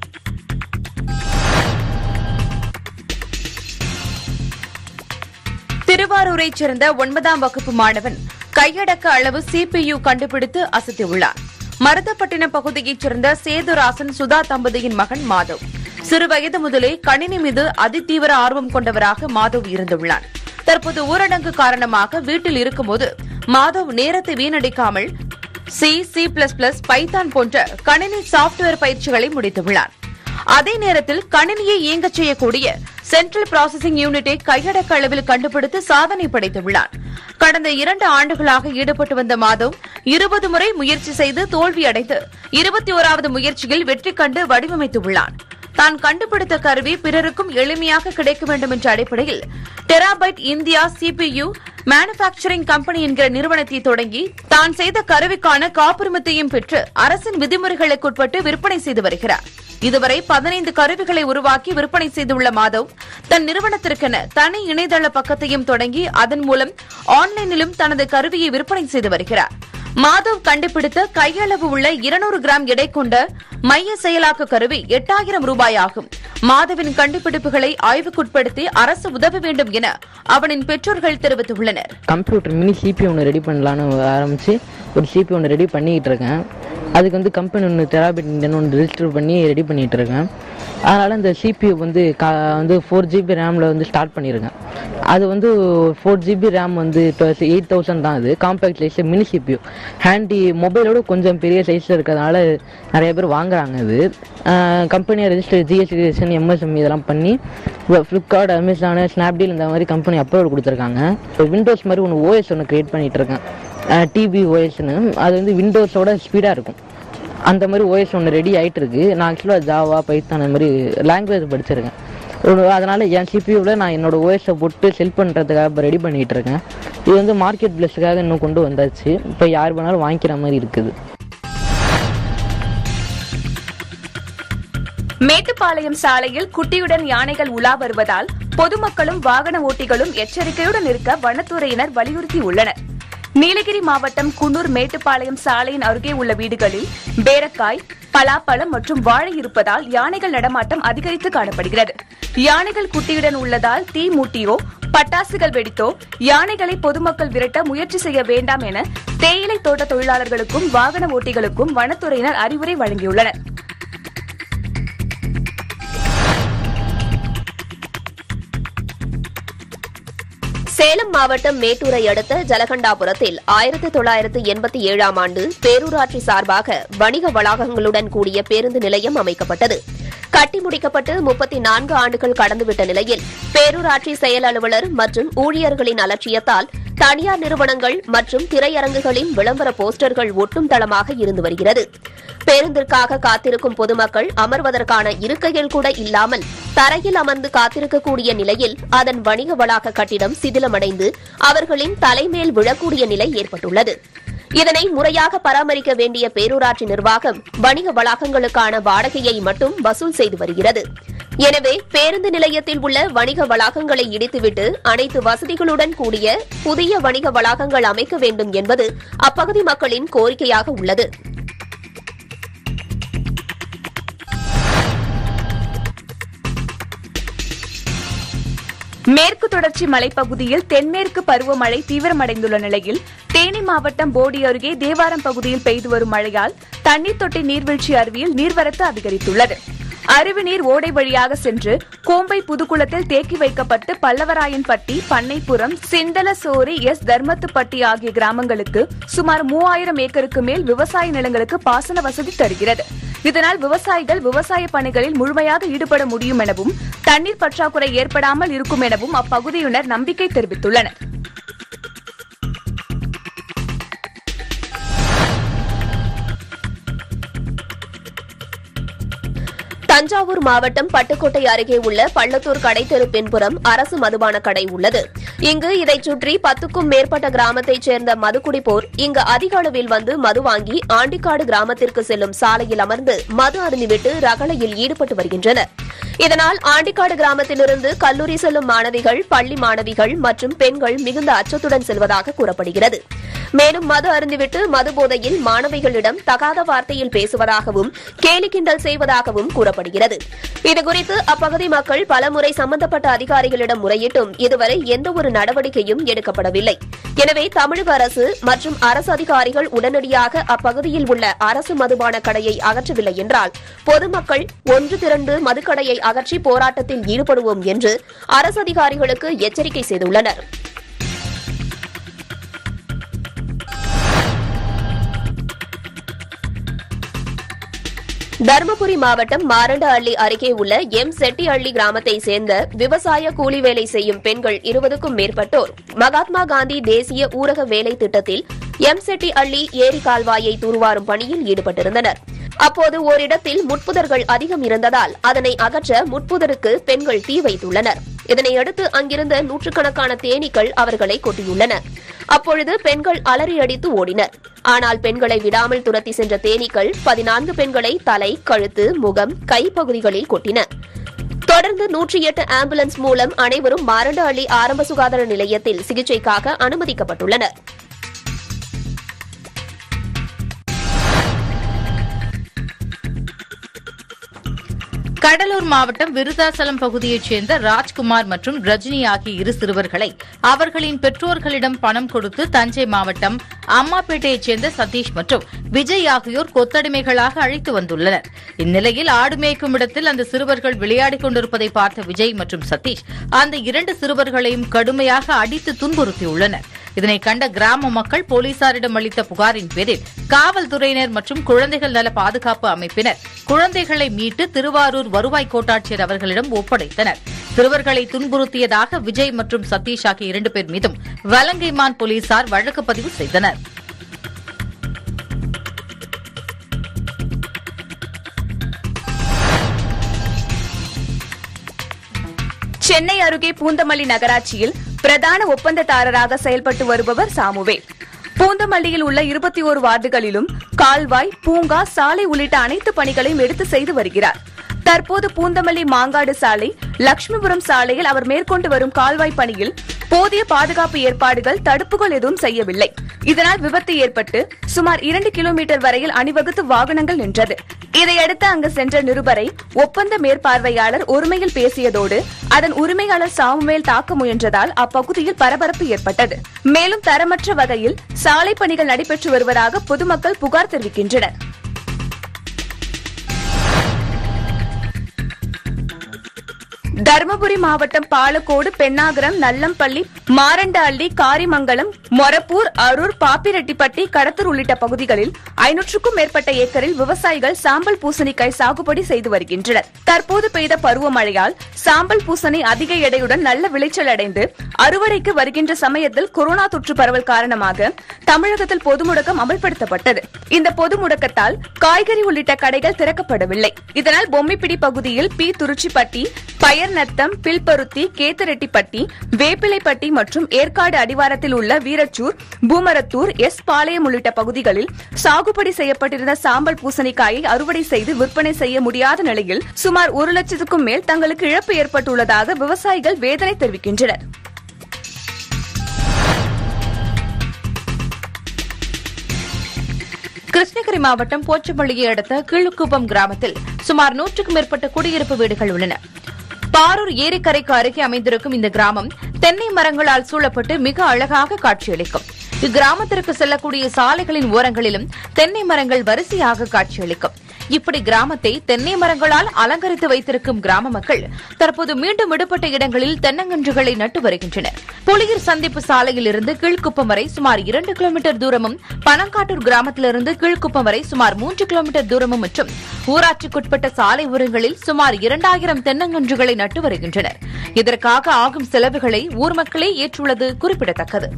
திருவாரூரைச் சேர்ந்த ஒன்பதாம் வகுப்பு மாணவன் கையடக்க அளவு சிபியு கண்டுபிடித்து அசத்தியுள்ளார் மருதப்பட்டினம் பகுதியைச் சேர்ந்த சேதுராசன் சுதா தம்பதியின் மகன் மாதவ் சிறுவயது முதலே கணினி மீது அதிதீவிர ஆர்வம் கொண்டவராக மாதவ் இருந்துள்ளார் தற்போது ஊரடங்கு காரணமாக வீட்டில் இருக்கும்போது மாதவ் நேரத்தை வீணடிக்காமல் C C plus plus Python போன்ற கணினி சாப்ட்வேர் பயிற்சிகளை முடித்துள்ளார் அதே நேரத்தில் கணினியை இயங்கச் செய்யக்கூடிய சென்ட்ரல் ப்ராசஸிங் யூனிட்டை கையடக்க அளவில் கண்டுபிடித்து சாதனை படைத்துள்ளார் கடந்த இரண்டு ஆண்டுகளாக ஈடுபட்டு வந்த மாதவ் இருபது முறை முயற்சி செய்து தோல்வியடைந்து இருபத்தி ஓராவது முயற்சியில் வெற்றி கண்டு வடிவமைத்துள்ளார் தான் கண்டுபிடித்த கருவி பிறருக்கும் எளிமையாக கிடைக்க வேண்டும் என்ற அடிப்படையில் terabyte India CPU manufacturing company என்கிற நிறுவனத்தை தொடங்கி தான் செய்த கருவிக்கான காப்புரிமத்தையும் பெற்று அரசின் விதிமுறைகளுக்குட்பட்டு விற்பனை செய்து வருகிறார் இதுவரை பதினைந்து கருவிகளை உருவாக்கி விற்பனை செய்துள்ள மாதவ் தன் நிறுவனத்திற்கென தனி இணையதள பக்கத்தையும் தொடங்கி அதன் மூலம் ஆன்லைனிலும் தனது கருவியை விற்பனை செய்து வருகிறார் மாதவ் கண்டுபிடித்த கையளவு உள்ள இருநூறு கிராம் எடை கொண்ட மைய செயலாக்க கருவி எட்டாயிரம் ரூபாய் ஆகும் மாதவின் கண்டுபிடிப்புகளை ஆய்வுக்குட்படுத்தி அரசு உதவ வேண்டும் என அவனின் பெற்றோர்கள் தெரிவித்துள்ளனர் கம்ப்யூட்டர் மினி சிபி ஒன்று ரெடி பண்ணலான்னு ஆரம்பித்து ஒரு சிபி ஒன்று ரெடி பண்ணிக்கிட்டு இருக்கேன் அதுக்கு வந்து கம்பெனி ஒன்று தெராபிட் ஒன்று ரிஜிஸ்டர் பண்ணி ரெடி பண்ணிகிட்டு இருக்கேன் அதனால் இந்த சிபியூ வந்து கா வந்து ஃபோர் ஜிபி ரேமில் வந்து ஸ்டார்ட் பண்ணியிருக்கேன் அது வந்து ஃபோர் ஜிபி ரேம் வந்து எயிட் தௌசண்ட் தான் அது compact size mini CPU handy மொபைலோட கொஞ்சம் பெரிய சைஸில் இருக்கிறதுனால நிறைய பேர் வாங்குறாங்க இது கம்பெனியை ரெஜிஸ்டர் ஜிஎஸ்டி எம்எஸ்எம் இதெல்லாம் பண்ணி ஃப்ளிப்கார்ட் அமேசான் ஸ்னாப்டீல் இந்த மாதிரி கம்பெனி அப்ரூவல் கொடுத்துருக்காங்க விண்டோஸ் மாதிரி ஒன்று ஓஎஸ் ஒன்று க்ரியேட் பண்ணிகிட்டு இருக்கேன் டிவி ஓஎஸ்னு அது வந்து விண்டோஸோட ஸ்பீடாக இருக்கும் அந்த மாதிரி ஓஎஸ் ஒன்று ரெடி ஆகிட்டு இருக்கு நான் ஆக்சுவலாக ஜாவா பைத்தான் அந்த மாதிரி லாங்குவேஜ் படிச்சிருக்கேன் ஒரு- அதனால என் சிபியூவில் நான் என்னோட ஓஎஸை போட்டு செல் பண்ணுறதுக்காக இப்போ ரெடி பண்ணிகிட்டு இருக்கேன் இது வந்து மார்க்கெட் பிளேஸுக்காக இன்னும் கொண்டு வந்தாச்சு இப்போ யார் வேணாலும் வாங்கிக்கிற மாதிரி இருக்குது மேட்டுப்பாளையம் சாலையில் குட்டியுடன் யானைகள் உலா வருவதால் பொதுமக்களும் வாகன ஓட்டிகளும் எச்சரிக்கையுடன் இருக்க வனத்துறையினர் வலியுறுத்தியுள்ளனர் நீலகிரி மாவட்டம் குன்னூர் மேட்டுப்பாளையம் சாலையின் அருகே உள்ள வீடுகளில் பேரக்காய் பலாப்பழம் மற்றும் வாழை இருப்பதால் யானைகள் நடமாட்டம் அதிகரித்து காணப்படுகிறது யானைகள் குட்டியுடன் உள்ளதால் தீ மூட்டியோ பட்டாசுகள் வெடித்தோ யானைகளை பொதுமக்கள் விரட்ட முயற்சி செய்ய வேண்டாம் என தேயிலை தோட்ட தொழிலாளர்களுக்கும் வாகன ஓட்டிகளுக்கும் வனத்துறையினர் அறிவுரை வழங்கியுள்ளனர் சேலம் மாவட்டம் மேட்டூரை அடுத்த ஜலகண்டாபுரத்தில் ஆயிரத்தி தொள்ளாயிரத்து எண்பத்தி ஏழாம் ஆண்டு பேரூராட்சி சார்பாக வணிக வளாகங்களுடன் கூடிய பேருந்து நிலையம் அமைக்கப்பட்டது கட்டி முடிக்கப்பட்டு முப்பத்தி நான்கு ஆண்டுகள் கடந்துவிட்ட நிலையில் பேரூராட்சி செயல் அலுவலர் மற்றும் ஊழியர்களின் அலட்சியத்தால் தனியார் நிறுவனங்கள் மற்றும் திரையரங்குகளின் விளம்பர போஸ்டர்கள் ஒட்டும் தளமாக இருந்து வருகிறது பேருந்திற்காக காத்திருக்கும் பொதுமக்கள் அமர்வதற்கான இருக்கைகள் கூட இல்லாமல் தரையில் அமர்ந்து காத்திருக்கக்கூடிய நிலையில் அதன் வணிக வளாக கட்டிடம் சிதிலமடைந்து அவர்களின் தலைமேல் விழக்கூடிய நிலை ஏற்பட்டுள்ளது இதனை முறையாக பராமரிக்க வேண்டிய பேரூராட்சி நிர்வாகம் வணிக வளாகங்களுக்கான வாடகையை மட்டும் வசூல் செய்து வருகிறது எனவே பேருந்து நிலையத்தில் உள்ள வணிக வளாகங்களை இடித்துவிட்டு அனைத்து வசதிகளுடன் கூடிய புதிய வணிக வளாகங்கள் அமைக்க வேண்டும் என்பது அப்பகுதி மக்களின் கோரிக்கையாக உள்ளது மேற்கு தொடர்ச்சி மலைப்பகுதியில் தென்மேற்கு பருவமழை தீவிரமடைந்துள்ள நிலையில் தேனி மாவட்டம் போடி அருகே தேவாரம் பகுதியில் பெய்து வரும் மழையால் தண்ணீர் தொட்டி நீர்வீழ்ச்சி அருவியில் நீர்வரத்து அதிகரித்துள்ளது அருவி நீர் ஓடை வழியாக சென்று கோம்பை புதுக்குளத்தில் தேக்கி வைக்கப்பட்டு பல்லவராயன்பட்டி பண்ணைப்புறம் சிந்தலசோரி எஸ் தர்மத்துப்பட்டி ஆகிய கிராமங்களுக்கு சுமார் மூவாயிரம் ஏக்கருக்கு மேல் விவசாய நிலங்களுக்கு பாசன வசதி தருகிறது இதனால் விவசாயிகள் விவசாய பணிகளில் முழுமையாக ஈடுபட முடியும் எனவும் தண்ணீர் பற்றாக்குறை ஏற்படாமல் இருக்கும் எனவும் அப்பகுதியினர் நம்பிக்கை தெரிவித்துள்ளனர் தஞ்சாவூர் மாவட்டம் பட்டுக்கோட்டை அருகே உள்ள பள்ளத்தூர் கடைத்தெரு பின்புறம் அரசு மதுபான கடை உள்ளது இங்கு இதைச் சுற்றி பத்துக்கும் மேற்பட்ட கிராமத்தைச் சேர்ந்த மதுக்குடிப்போர் இங்கு அதிக அளவில் வந்து மது வாங்கி ஆண்டிக்காடு கிராமத்திற்கு செல்லும் சாலையில் அமர்ந்து மது அருந்திவிட்டு ரகளையில் ஈடுபட்டு வருகின்றனர் இதனால் ஆண்டிக்காடு கிராமத்திலிருந்து கல்லூரி செல்லும் மாணவிகள் பள்ளி மாணவிகள் மற்றும் பெண்கள் மிகுந்த அச்சத்துடன் செல்வதாக கூறப்படுகிறது மேலும் மது அருந்திவிட்டு மது போதையில் மாணவிகளிடம் தகாத வார்த்தையில் பேசுவதாகவும் கேலி கிண்டல் செய்வதாகவும் கூறப்படுகிறது இதுகுறித்து அப்பகுதி மக்கள் பலமுறை சம்பந்தப்பட்ட அதிகாரிகளிடம் முறையிட்டும் இதுவரை எந்தவொரு நடவடிக்கையும் எடுக்கப்படவில்லை எனவே தமிழக அரசு மற்றும் அரசு அதிகாரிகள் உடனடியாக அப்பகுதியில் உள்ள அரசு மதுபான கடையை அகற்றவில்லை என்றால் பொதுமக்கள் ஒன்று திரண்டு மதுக்கடையை அகற்றி போராட்டத்தில் ஈடுபடுவோம் என்று அரசு அதிகாரிகளுக்கு எச்சரிக்கை செய்துள்ளனர் தருமபுரி மாவட்டம் மாரண்டஹள்ளி அருகே உள்ள எம் செட்டிஹள்ளி கிராமத்தை சேர்ந்த விவசாய கூலி வேலை செய்யும் பெண்கள் இருபதுக்கும் மேற்பட்டோர் மகாத்மா காந்தி தேசிய ஊரக வேலை திட்டத்தில் எம் செட்டிஹள்ளி ஏரி கால்வாயை தூர்வாரும் பணியில் ஈடுபட்டிருந்தனர் அப்போது ஓரிடத்தில் முட்புதர்கள் அதிகம் இருந்ததால் அதனை அகற்ற முட்புதருக்கு பெண்கள் தீ வைத்துள்ளனர் இதனையடுத்து அங்கிருந்த நூற்றுக்கணக்கான தேனீக்கள் அவர்களை கொட்டியுள்ளன அப்பொழுது பெண்கள் அலறி அடித்து ஓடினர் ஆனால் பெண்களை விடாமல் துரத்தி சென்ற தேனீக்கள் பதினான்கு பெண்களை தலை கழுத்து முகம் கை பகுதிகளில் கொட்டின தொடர்ந்து நூற்றி எட்டு ஆம்புலன்ஸ் மூலம் அனைவரும் மாரண்டஹள்ளி ஆரம்ப சுகாதார நிலையத்தில் சிகிச்சைக்காக அனுமதிக்கப்பட்டுள்ளனர் கடலூர் மாவட்டம் விருதாசலம் பகுதியைச் சேர்ந்த ராஜ்குமார் மற்றும் ரஜினி ஆகிய இரு சிறுவர்களை அவர்களின் பெற்றோர்களிடம் பணம் கொடுத்து தஞ்சை மாவட்டம் அம்மாப்பேட்டையைச் சேர்ந்த சதீஷ் மற்றும் விஜய் ஆகியோர் கொத்தடிமைகளாக அழைத்து வந்துள்ளனர் இந்நிலையில் ஆடு மேய்க்கும் இடத்தில் அந்த சிறுவர்கள் விளையாடிக் கொண்டிருப்பதை பார்த்த விஜய் மற்றும் சதீஷ் அந்த இரண்டு சிறுவர்களையும் கடுமையாக அடித்து துன்புறுத்தியுள்ளனர் இதனை கண்ட கிராம மக்கள் போலீசாரிடம் அளித்த புகாரின் பேரில் காவல்துறையினர் மற்றும் குழந்தைகள் நல பாதுகாப்பு அமைப்பினர் குழந்தைகளை மீட்டு திருவாரூர் வருவாய் கோட்டாட்சியர் அவர்களிடம் ஒப்படைத்தனர் சிறுவர்களை துன்புறுத்தியதாக விஜய் மற்றும் சதீஷ் ஆகிய இரண்டு பேர் மீதும் வலங்கைமான் போலீசார் வழக்கு பதிவு செய்தனர் சென்னை அருகே பூந்தமல்லி நகராட்சியில் பிரதான ஒப்பந்ததாரராக செயல்பட்டு வருபவர் சாமுவேல் பூந்தமல்லியில் உள்ள இருபத்தி ஓரு வார்டுகளிலும் கால்வாய் பூங்கா சாலை உள்ளிட்ட அனைத்து பணிகளையும் எடுத்து செய்து வருகிறார் தற்போது பூந்தமல்லி மாங்காடு சாலை லட்சுமிபுரம் சாலையில் அவர் மேற்கொண்டு வரும் கால்வாய் பணியில் போதிய பாதுகாப்பு ஏற்பாடுகள் தடுப்புகள் எதுவும் செய்யவில்லை இதனால் விபத்து ஏற்பட்டு சுமார் இரண்டு கிலோமீட்டர் வரையில் அணிவகுத்து வாகனங்கள் நின்றது இதையடுத்து அங்கு சென்ற நிருபரை ஒப்பந்த மேற்பார்வையாளர் ஒருமையில் பேசியதோடு அதன் உரிமையாளர் சாமுவேல் தாக்க முயன்றதால் அப்பகுதியில் பரபரப்பு ஏற்பட்டது மேலும் தரமற்ற வகையில் சாலை பணிகள் நடைபெற்று வருவதாக பொதுமக்கள் புகார் தெரிவிக்கின்றனர் தருமபுரி மாவட்டம் பாலக்கோடு பெண்ணாகரம் நல்லம்பள்ளி மாரண்டஹள்ளி காரிமங்கலம் மொரப்பூர் அரூர் பாப்பிரெட்டிப்பட்டி கடத்தூர் உள்ளிட்ட பகுதிகளில் ஐநூற்றுக்கும் மேற்பட்ட ஏக்கரில் விவசாயிகள் சாம்பல் பூசணிக்காய் சாகுபடி செய்து வருகின்றனர் தற்போது பெய்த பருவமழையால் சாம்பல் பூசணி அதிக எடையுடன் நல்ல விளைச்சல் அடைந்து அறுவடைக்கு வருகின்ற சமயத்தில் கொரோனா தொற்று பரவல் காரணமாக தமிழகத்தில் பொது முடக்கம் அமல்படுத்தப்பட்டது இந்த பொது முடக்கத்தால் காய்கறி உள்ளிட்ட கடைகள் திறக்கப்படவில்லை இதனால் பொம்மிப்பிடி பகுதியில் பி துருச்சிப்பட்டி பயர் நத்தம் பில்பருத்தி கேத்தரெட்டிப்பட்டி வேப்பிலைப்பட்டி மற்றும் ஏற்காடு அடிவாரத்தில் உள்ள வீரச்சூர் பூமரத்தூர் எஸ் பாளையம் உள்ளிட்ட பகுதிகளில் சாகுபடி செய்யப்பட்டிருந்த சாம்பல் பூசணிக்காயை அறுவடை செய்து விற்பனை செய்ய முடியாத நிலையில் சுமார் ஒரு லட்சத்துக்கும் மேல் தங்களுக்கு இழப்பு ஏற்பட்டுள்ளதாக விவசாயிகள் வேதனை தெரிவிக்கின்றனர் கிருஷ்ணகிரி மாவட்டம் போச்சம்பள்ளியை அடுத்த கீழுக்குப்பம் கிராமத்தில் சுமார் நூற்றுக்கும் மேற்பட்ட குடியிருப்பு வீடுகள் உள்ளன பாரூர் ஏரிக்கரைக்கு அருகே அமைந்திருக்கும் இந்த கிராமம் தென்னை மரங்களால் சூழப்பட்டு மிக அழகாக காட்சியளிக்கும் இக்கிராமத்திற்கு செல்லக்கூடிய சாலைகளின் ஓரங்களிலும் தென்னை மரங்கள் வரிசையாக காட்சியளிக்கும் இப்படி கிராமத்தை தென்னை மரங்களால் அலங்கரித்து வைத்திருக்கும் கிராம மக்கள் தற்போது மீண்டும் விடுபட்ட இடங்களில் தென்னங்கன்றுகளை நட்டு வருகின்றனர் புலியூர் சந்திப்பு சாலையில் இருந்து கீழ்குப்பம் வரை சுமார் இரண்டு கிலோமீட்டர் தூரமும் பனங்காட்டூர் கிராமத்திலிருந்து கீழ்குப்பம் வரை சுமார் மூன்று கிலோமீட்டர் தூரமும் மற்றும் ஊராட்சிக்குட்பட்ட சாலை ஓரங்களில் சுமார் இரண்டாயிரம் தென்னங்கன்றுகளை நட்டு வருகின்றனர் இதற்காக ஆகும் செலவுகளை ஊர் மக்களே ஏற்றுள்ளது குறிப்பிடத்தக்கது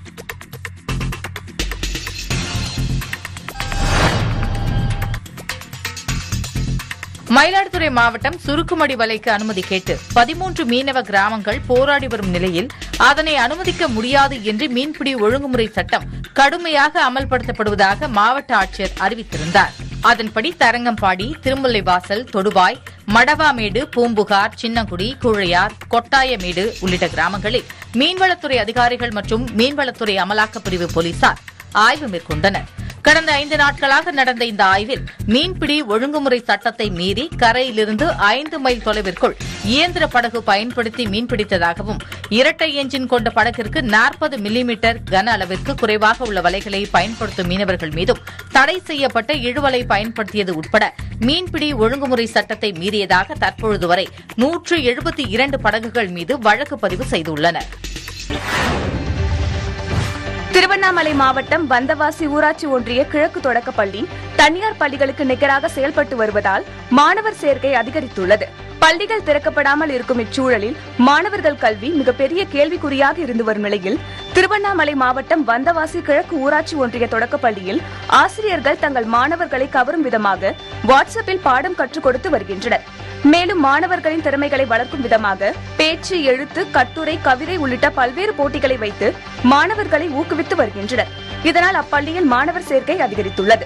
மயிலாடுதுறை மாவட்டம் சுருக்குமடி வலைக்கு அனுமதி கேட்டு பதிமூன்று மீனவ கிராமங்கள் போராடி வரும் நிலையில் அதனை அனுமதிக்க முடியாது என்று மீன்பிடி ஒழுங்குமுறை சட்டம் கடுமையாக அமல்படுத்தப்படுவதாக மாவட்ட ஆட்சியர் அறிவித்திருந்தார் அதன்படி தரங்கம்பாடி திருமுல்லைவாசல் தொடுவாய் மடவாமேடு பூம்புகார் சின்னங்குடி குழையார் கொட்டாயமேடு உள்ளிட்ட கிராமங்களில் மீன்வளத்துறை அதிகாரிகள் மற்றும் மீன்வளத்துறை அமலாக்கப் பிரிவு போலீசார் ஆய்வு மேற்கொண்டனர் கடந்த ஐந்து நாட்களாக நடந்த இந்த ஆய்வில் மீன்பிடி ஒழுங்குமுறை சட்டத்தை மீறி கரையிலிருந்து ஐந்து மைல் தொலைவிற்குள் இயந்திர படகு பயன்படுத்தி மீன்பிடித்ததாகவும் இரட்டை எஞ்சின் கொண்ட படகிற்கு நாற்பது மில்லிமீட்டர் கன அளவிற்கு குறைவாக உள்ள வலைகளை பயன்படுத்தும் மீனவர்கள் மீதும் தடை செய்யப்பட்ட இழுவலை பயன்படுத்தியது உட்பட மீன்பிடி ஒழுங்குமுறை சட்டத்தை மீறியதாக தற்பொழுது வரை நூற்று எழுபத்தி இரண்டு படகுகள் மீது வழக்கு பதிவு செய்துள்ளனர் திருவண்ணாமலை மாவட்டம் வந்தவாசி ஊராட்சி ஒன்றிய கிழக்கு தொடக்கப்பள்ளி தனியார் பள்ளிகளுக்கு நிகராக செயல்பட்டு வருவதால் மாணவர் சேர்க்கை அதிகரித்துள்ளது பள்ளிகள் திறக்கப்படாமல் இருக்கும் இச்சூழலில் மாணவர்கள் கல்வி மிகப்பெரிய கேள்விக்குறியாக இருந்து வரும் நிலையில் திருவண்ணாமலை மாவட்டம் வந்தவாசி கிழக்கு ஊராட்சி ஒன்றிய தொடக்கப்பள்ளியில் ஆசிரியர்கள் தங்கள் மாணவர்களை கவரும் விதமாக வாட்ஸ்அப்பில் பாடம் கற்றுக் கொடுத்து வருகின்றனர் மேலும் மாணவர்களின் திறமைகளை வளர்க்கும் விதமாக பேச்சு எழுத்து கட்டுரை கவிதை உள்ளிட்ட பல்வேறு போட்டிகளை வைத்து மாணவர்களை ஊக்குவித்து வருகின்றனர் இதனால் அப்பள்ளியில் மாணவர் சேர்க்கை அதிகரித்துள்ளது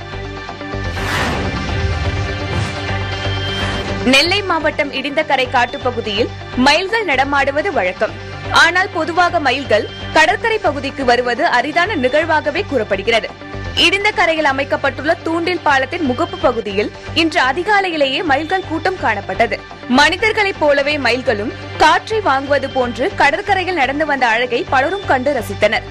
நெல்லை மாவட்டம் இடிந்தகரை காட்டுப்பகுதியில் மயில்கள் நடமாடுவது வழக்கம் ஆனால் பொதுவாக மயில்கள் கடற்கரை பகுதிக்கு வருவது அரிதான நிகழ்வாகவே கூறப்படுகிறது இடிந்த கரையில் அமைக்கப்பட்டுள்ள தூண்டில் பாலத்தின் முகப்பு பகுதியில் இன்று அதிகாலையிலேயே மயில்கள் கூட்டம் காணப்பட்டது மனிதர்களைப் போலவே மயில்களும் காற்றை வாங்குவது போன்று கடற்கரையில் நடந்து வந்த அழகை பலரும் கண்டு ரசித்தனர்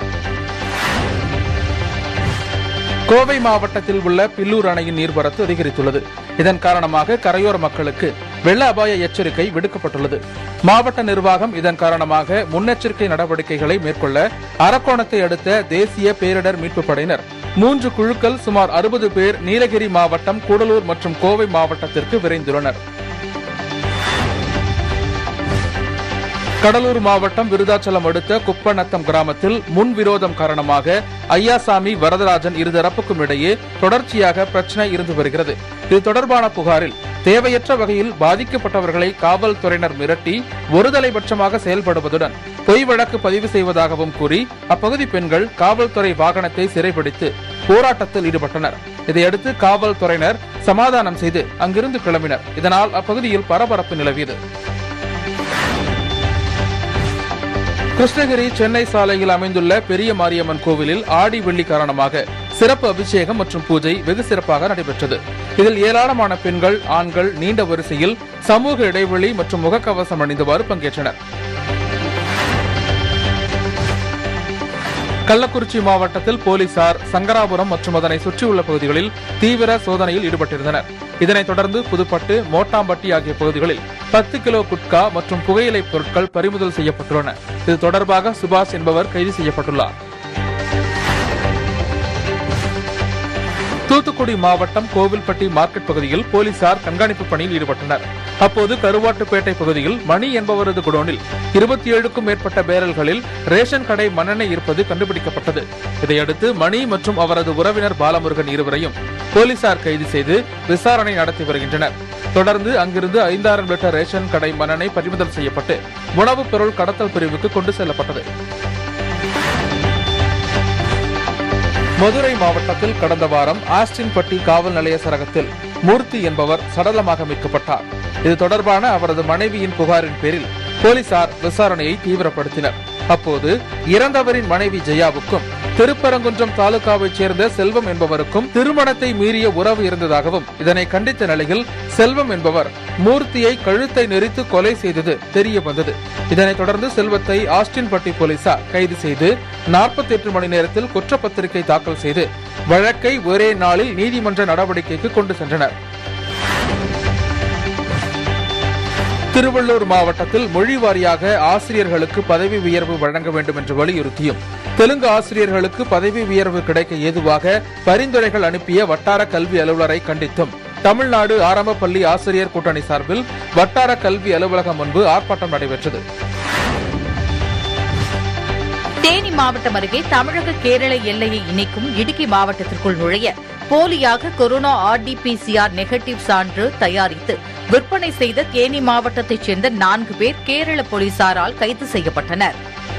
கோவை மாவட்டத்தில் உள்ள பில்லூர் அணையின் நீர்வரத்து அதிகரித்துள்ளது இதன் காரணமாக கரையோர மக்களுக்கு வெள்ள அபாய எச்சரிக்கை விடுக்கப்பட்டுள்ளது மாவட்ட நிர்வாகம் இதன் காரணமாக முன்னெச்சரிக்கை நடவடிக்கைகளை மேற்கொள்ள அரக்கோணத்தை அடுத்த தேசிய பேரிடர் மீட்புப் படையினர் மூன்று குழுக்கள் சுமார் அறுபது பேர் நீலகிரி மாவட்டம் கூடலூர் மற்றும் கோவை மாவட்டத்திற்கு விரைந்துள்ளனர் கடலூர் மாவட்டம் விருதாச்சலம் அடுத்த குப்பநத்தம் கிராமத்தில் முன்விரோதம் காரணமாக ஐயாசாமி வரதராஜன் இருதரப்புக்கும் இடையே தொடர்ச்சியாக பிரச்சனை இருந்து வருகிறது இது தொடர்பான புகாரில் தேவையற்ற வகையில் பாதிக்கப்பட்டவர்களை காவல்துறையினர் மிரட்டி ஒருதலைபட்சமாக செயல்படுவதுடன் பொய் வழக்கு பதிவு செய்வதாகவும் கூறி அப்பகுதி பெண்கள் காவல்துறை வாகனத்தை சிறைபிடித்து போராட்டத்தில் ஈடுபட்டனர் இதையடுத்து காவல்துறையினர் சமாதானம் செய்து அங்கிருந்து கிளம்பினர் இதனால் அப்பகுதியில் பரபரப்பு நிலவியது கிருஷ்ணகிரி சென்னை சாலையில் அமைந்துள்ள பெரிய மாரியம்மன் கோவிலில் ஆடி வெள்ளி காரணமாக சிறப்பு அபிஷேகம் மற்றும் பூஜை வெகு சிறப்பாக நடைபெற்றது இதில் ஏராளமான பெண்கள் ஆண்கள் நீண்ட வரிசையில் சமூக இடைவெளி மற்றும் முகக்கவசம் அணிந்தவாறு பங்கேற்றனர் கள்ளக்குறிச்சி மாவட்டத்தில் போலீசார் சங்கராபுரம் மற்றும் அதனை சுற்றியுள்ள பகுதிகளில் தீவிர சோதனையில் ஈடுபட்டிருந்தனர் இதனைத் தொடர்ந்து புதுப்பட்டு மோட்டாம்பட்டி ஆகிய பகுதிகளில் பத்து கிலோ குட்கா மற்றும் புகையிலை பொருட்கள் பறிமுதல் செய்யப்பட்டுள்ளன இது தொடர்பாக சுபாஷ் என்பவர் கைது செய்யப்பட்டுள்ளார் தூத்துக்குடி மாவட்டம் கோவில்பட்டி மார்க்கெட் பகுதியில் போலீசார் கண்காணிப்பு பணியில் ஈடுபட்டனர் அப்போது கருவாட்டுப்பேட்டை பகுதியில் மணி என்பவரது குடோனில் இருபத்தி ஏழுக்கும் மேற்பட்ட பேரல்களில் ரேஷன் கடை மண்ணெண்ணெய் இருப்பது கண்டுபிடிக்கப்பட்டது இதையடுத்து மணி மற்றும் அவரது உறவினர் பாலமுருகன் இருவரையும் போலீசார் கைது செய்து விசாரணை நடத்தி வருகின்றனர் தொடர்ந்து அங்கிருந்து ஐந்தாயிரம் லிட்டர் ரேஷன் கடை மண்ணெண்ணெய் பறிமுதல் செய்யப்பட்டு உணவுப் பொருள் கடத்தல் பிரிவுக்கு கொண்டு செல்லப்பட்டது மதுரை மாவட்டத்தில் கடந்த வாரம் ஆஸ்டின்பட்டி காவல் நிலைய சரகத்தில் மூர்த்தி என்பவர் சடலமாக மீட்கப்பட்டார் இது தொடர்பான அவரது மனைவியின் புகாரின் பேரில் போலீசார் விசாரணையை தீவிரப்படுத்தினர் அப்போது இறந்தவரின் மனைவி ஜெயாவுக்கும் திருப்பரங்குன்றம் தாலுகாவைச் சேர்ந்த செல்வம் என்பவருக்கும் திருமணத்தை மீறிய உறவு இருந்ததாகவும் இதனை கண்டித்த நிலையில் செல்வம் என்பவர் மூர்த்தியை கழுத்தை நெரித்து கொலை செய்தது தெரிய வந்தது இதனைத் தொடர்ந்து செல்வத்தை ஆஸ்டின்பட்டி போலீசார் கைது செய்து நாற்பத்தி எட்டு மணி நேரத்தில் குற்றப்பத்திரிகை தாக்கல் செய்து வழக்கை ஒரே நாளில் நீதிமன்ற நடவடிக்கைக்கு கொண்டு சென்றனர் திருவள்ளூர் மாவட்டத்தில் மொழி வாரியாக ஆசிரியர்களுக்கு பதவி உயர்வு வழங்க வேண்டும் என்று வலியுறுத்தியும் தெலுங்கு ஆசிரியர்களுக்கு பதவி உயர்வு கிடைக்க ஏதுவாக பரிந்துரைகள் அனுப்பிய வட்டார கல்வி அலுவலரை கண்டித்தும் தமிழ்நாடு ஆரம்ப பள்ளி ஆசிரியர் கூட்டணி சார்பில் வட்டார கல்வி அலுவலகம் முன்பு ஆர்ப்பாட்டம் நடைபெற்றது தேனி மாவட்டம் அருகே தமிழக கேரள எல்லையை இணைக்கும் இடுக்கி மாவட்டத்திற்குள் நுழைய போலியாக கொரோனா ஆர்டிபிசிஆர் நெகட்டிவ் சான்று தயாரித்து விற்பனை செய்த தேனி மாவட்டத்தைச் சேர்ந்த நான்கு பேர் கேரள போலீசாரால் கைது செய்யப்பட்டனர்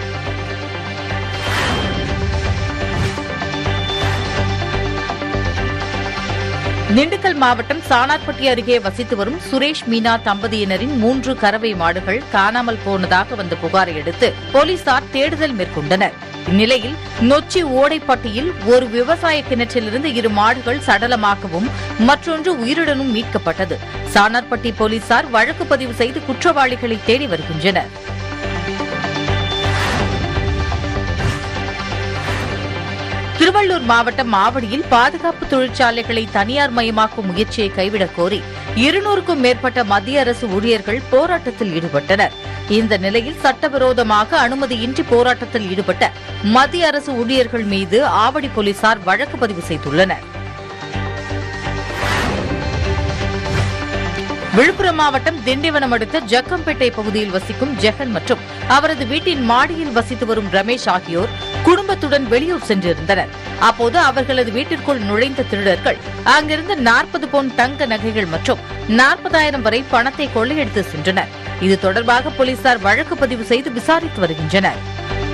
திண்டுக்கல் மாவட்டம் சானார்பட்டி அருகே வசித்து வரும் சுரேஷ் மீனா தம்பதியினரின் மூன்று கறவை மாடுகள் காணாமல் போனதாக வந்த புகாரை அடுத்து போலீசார் தேடுதல் மேற்கொண்டனர் இந்நிலையில் நொச்சி ஓடைப்பட்டியில் ஒரு விவசாய கிணற்றிலிருந்து இரு மாடுகள் சடலமாகவும் மற்றொன்று உயிருடனும் மீட்கப்பட்டது சானார்பட்டி போலீசார் வழக்கு பதிவு செய்து குற்றவாளிகளை தேடி வருகின்றனர் திருவள்ளூர் மாவட்டம் ஆவடியில் பாதுகாப்பு தொழிற்சாலைகளை தனியார் மயமாக்கும் முயற்சியை கைவிடக் கோரி இருநூறுக்கும் மேற்பட்ட மத்திய அரசு ஊழியர்கள் போராட்டத்தில் ஈடுபட்டனர் இந்த நிலையில் சட்டவிரோதமாக அனுமதியின்றி போராட்டத்தில் ஈடுபட்ட மத்திய அரசு ஊழியர்கள் மீது ஆவடி போலீசார் வழக்கு பதிவு செய்துள்ளனர் விழுப்புரம் மாவட்டம் திண்டிவனம் அடுத்த ஜக்கம்பேட்டை பகுதியில் வசிக்கும் ஜெகன் மற்றும் அவரது வீட்டின் மாடியில் வசித்து வரும் ரமேஷ் ஆகியோர் குடும்பத்துடன் வெளியூர் சென்றிருந்தனர் அப்போது அவர்களது வீட்டிற்குள் நுழைந்த திருடர்கள் அங்கிருந்து நாற்பது பவுன் தங்க நகைகள் மற்றும் நாற்பதாயிரம் வரை பணத்தை கொள்ளையடித்து சென்றனர் இது தொடர்பாக போலீசார் வழக்கு பதிவு செய்து விசாரித்து வருகின்றனர்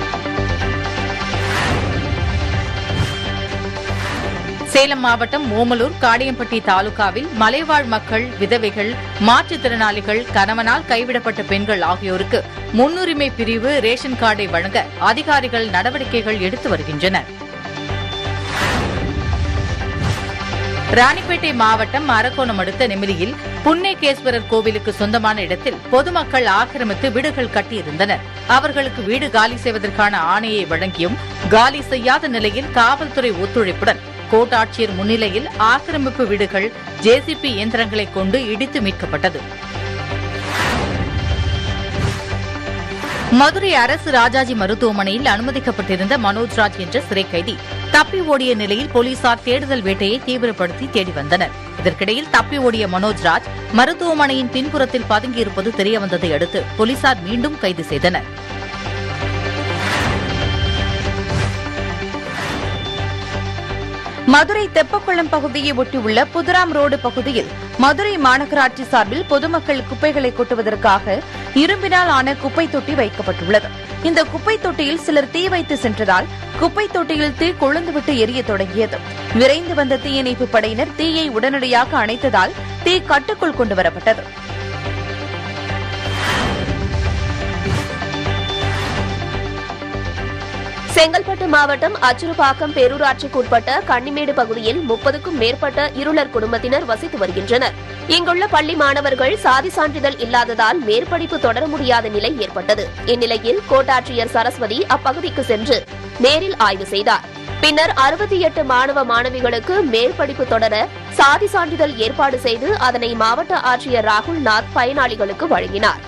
சேலம் மாவட்டம் ஓமலூர் காடியம்பட்டி தாலுகாவில் மலைவாழ் மக்கள் விதவைகள் மாற்றுத்திறனாளிகள் கணவனால் கைவிடப்பட்ட பெண்கள் ஆகியோருக்கு முன்னுரிமை பிரிவு ரேஷன் கார்டை வழங்க அதிகாரிகள் நடவடிக்கைகள் எடுத்து வருகின்றனர் ராணிப்பேட்டை மாவட்டம் அரக்கோணம் அடுத்த நெமிலியில் புன்னேகேஸ்வரர் கோவிலுக்கு சொந்தமான இடத்தில் பொதுமக்கள் ஆக்கிரமித்து வீடுகள் கட்டியிருந்தனர் அவர்களுக்கு வீடு காலி செய்வதற்கான ஆணையை வழங்கியும் காலி செய்யாத நிலையில் காவல்துறை ஒத்துழைப்புடன் கோட்டாட்சியர் முன்னிலையில் ஆக்கிரமிப்பு வீடுகள் ஜேசிபி இயந்திரங்களை கொண்டு இடித்து மீட்கப்பட்டது மதுரை அரசு ராஜாஜி மருத்துவமனையில் அனுமதிக்கப்பட்டிருந்த மனோஜ்ராஜ் என்ற சிறை கைதி தப்பி ஓடிய நிலையில் போலீசார் தேடுதல் வேட்டையை தீவிரப்படுத்தி தேடி வந்தனர் இதற்கிடையில் தப்பி ஓடிய மனோஜ்ராஜ் மருத்துவமனையின் பின்புறத்தில் பதுங்கியிருப்பது தெரியவந்ததை அடுத்து போலீசார் மீண்டும் கைது செய்தனர் மதுரை தெப்பக்குளம் பகுதியை ஒட்டியுள்ள புதுராம் ரோடு பகுதியில் மதுரை மாநகராட்சி சார்பில் பொதுமக்கள் குப்பைகளை கொட்டுவதற்காக இரும்பினால் ஆன குப்பை தொட்டி வைக்கப்பட்டுள்ளது இந்த குப்பை தொட்டியில் சிலர் தீ வைத்து சென்றதால் குப்பை தொட்டியில் தீ கொழுந்துவிட்டு எரிய தொடங்கியது விரைந்து வந்த தீயணைப்பு படையினர் தீயை உடனடியாக அணைத்ததால் தீ கட்டுக்குள் கொண்டுவரப்பட்டது செங்கல்பட்டு மாவட்டம் அச்சுறுபாக்கம் பேரூராட்சிக்குட்பட்ட கன்னிமேடு பகுதியில் முப்பதுக்கும் மேற்பட்ட இருளர் குடும்பத்தினர் வசித்து வருகின்றனர் இங்குள்ள பள்ளி மாணவர்கள் சாதி சான்றிதழ் இல்லாததால் மேற்படிப்பு தொடர முடியாத நிலை ஏற்பட்டது இந்நிலையில் கோட்டாட்சியர் சரஸ்வதி அப்பகுதிக்கு சென்று நேரில் ஆய்வு செய்தார் பின்னர் அறுபத்தி எட்டு மாணவ மாணவிகளுக்கு மேற்படிப்பு தொடர சாதி சான்றிதழ் ஏற்பாடு செய்து அதனை மாவட்ட ஆட்சியர் ராகுல் நாத் பயனாளிகளுக்கு வழங்கினார்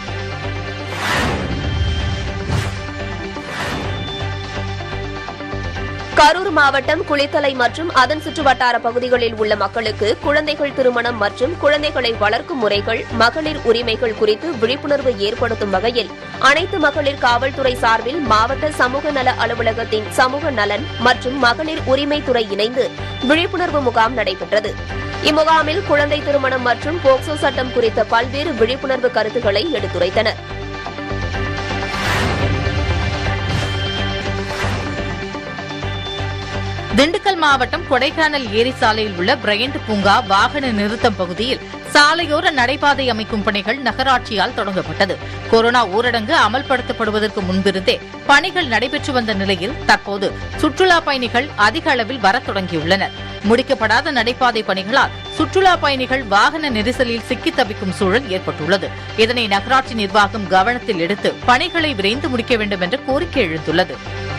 கரூர் மாவட்டம் குளித்தலை மற்றும் அதன் சுற்றுவட்டார பகுதிகளில் உள்ள மக்களுக்கு குழந்தைகள் திருமணம் மற்றும் குழந்தைகளை வளர்க்கும் முறைகள் மகளிர் உரிமைகள் குறித்து விழிப்புணர்வு ஏற்படுத்தும் வகையில் அனைத்து மகளிர் காவல்துறை சார்பில் மாவட்ட சமூக நல அலுவலகத்தின் சமூக நலன் மற்றும் மகளிர் உரிமைத்துறை இணைந்து விழிப்புணர்வு முகாம் நடைபெற்றது இம்முகாமில் குழந்தை திருமணம் மற்றும் போக்சோ சட்டம் குறித்த பல்வேறு விழிப்புணர்வு கருத்துக்களை எடுத்துரைத்தனர் திண்டுக்கல் மாவட்டம் கொடைக்கானல் ஏரி சாலையில் உள்ள பிரையண்ட் பூங்கா வாகன நிறுத்தம் பகுதியில் சாலையோர நடைபாதை அமைக்கும் பணிகள் நகராட்சியால் தொடங்கப்பட்டது கொரோனா ஊரடங்கு அமல்படுத்தப்படுவதற்கு முன்பிருந்தே பணிகள் நடைபெற்று வந்த நிலையில் தற்போது சுற்றுலா பயணிகள் அதிக அளவில் வரத் தொடங்கியுள்ளனர் முடிக்கப்படாத நடைபாதை பணிகளால் சுற்றுலா பயணிகள் வாகன நெரிசலில் சிக்கித் தவிக்கும் சூழல் ஏற்பட்டுள்ளது இதனை நகராட்சி நிர்வாகம் கவனத்தில் எடுத்து பணிகளை விரைந்து முடிக்க வேண்டும் என்ற கோரிக்கை எழுந்துள்ளது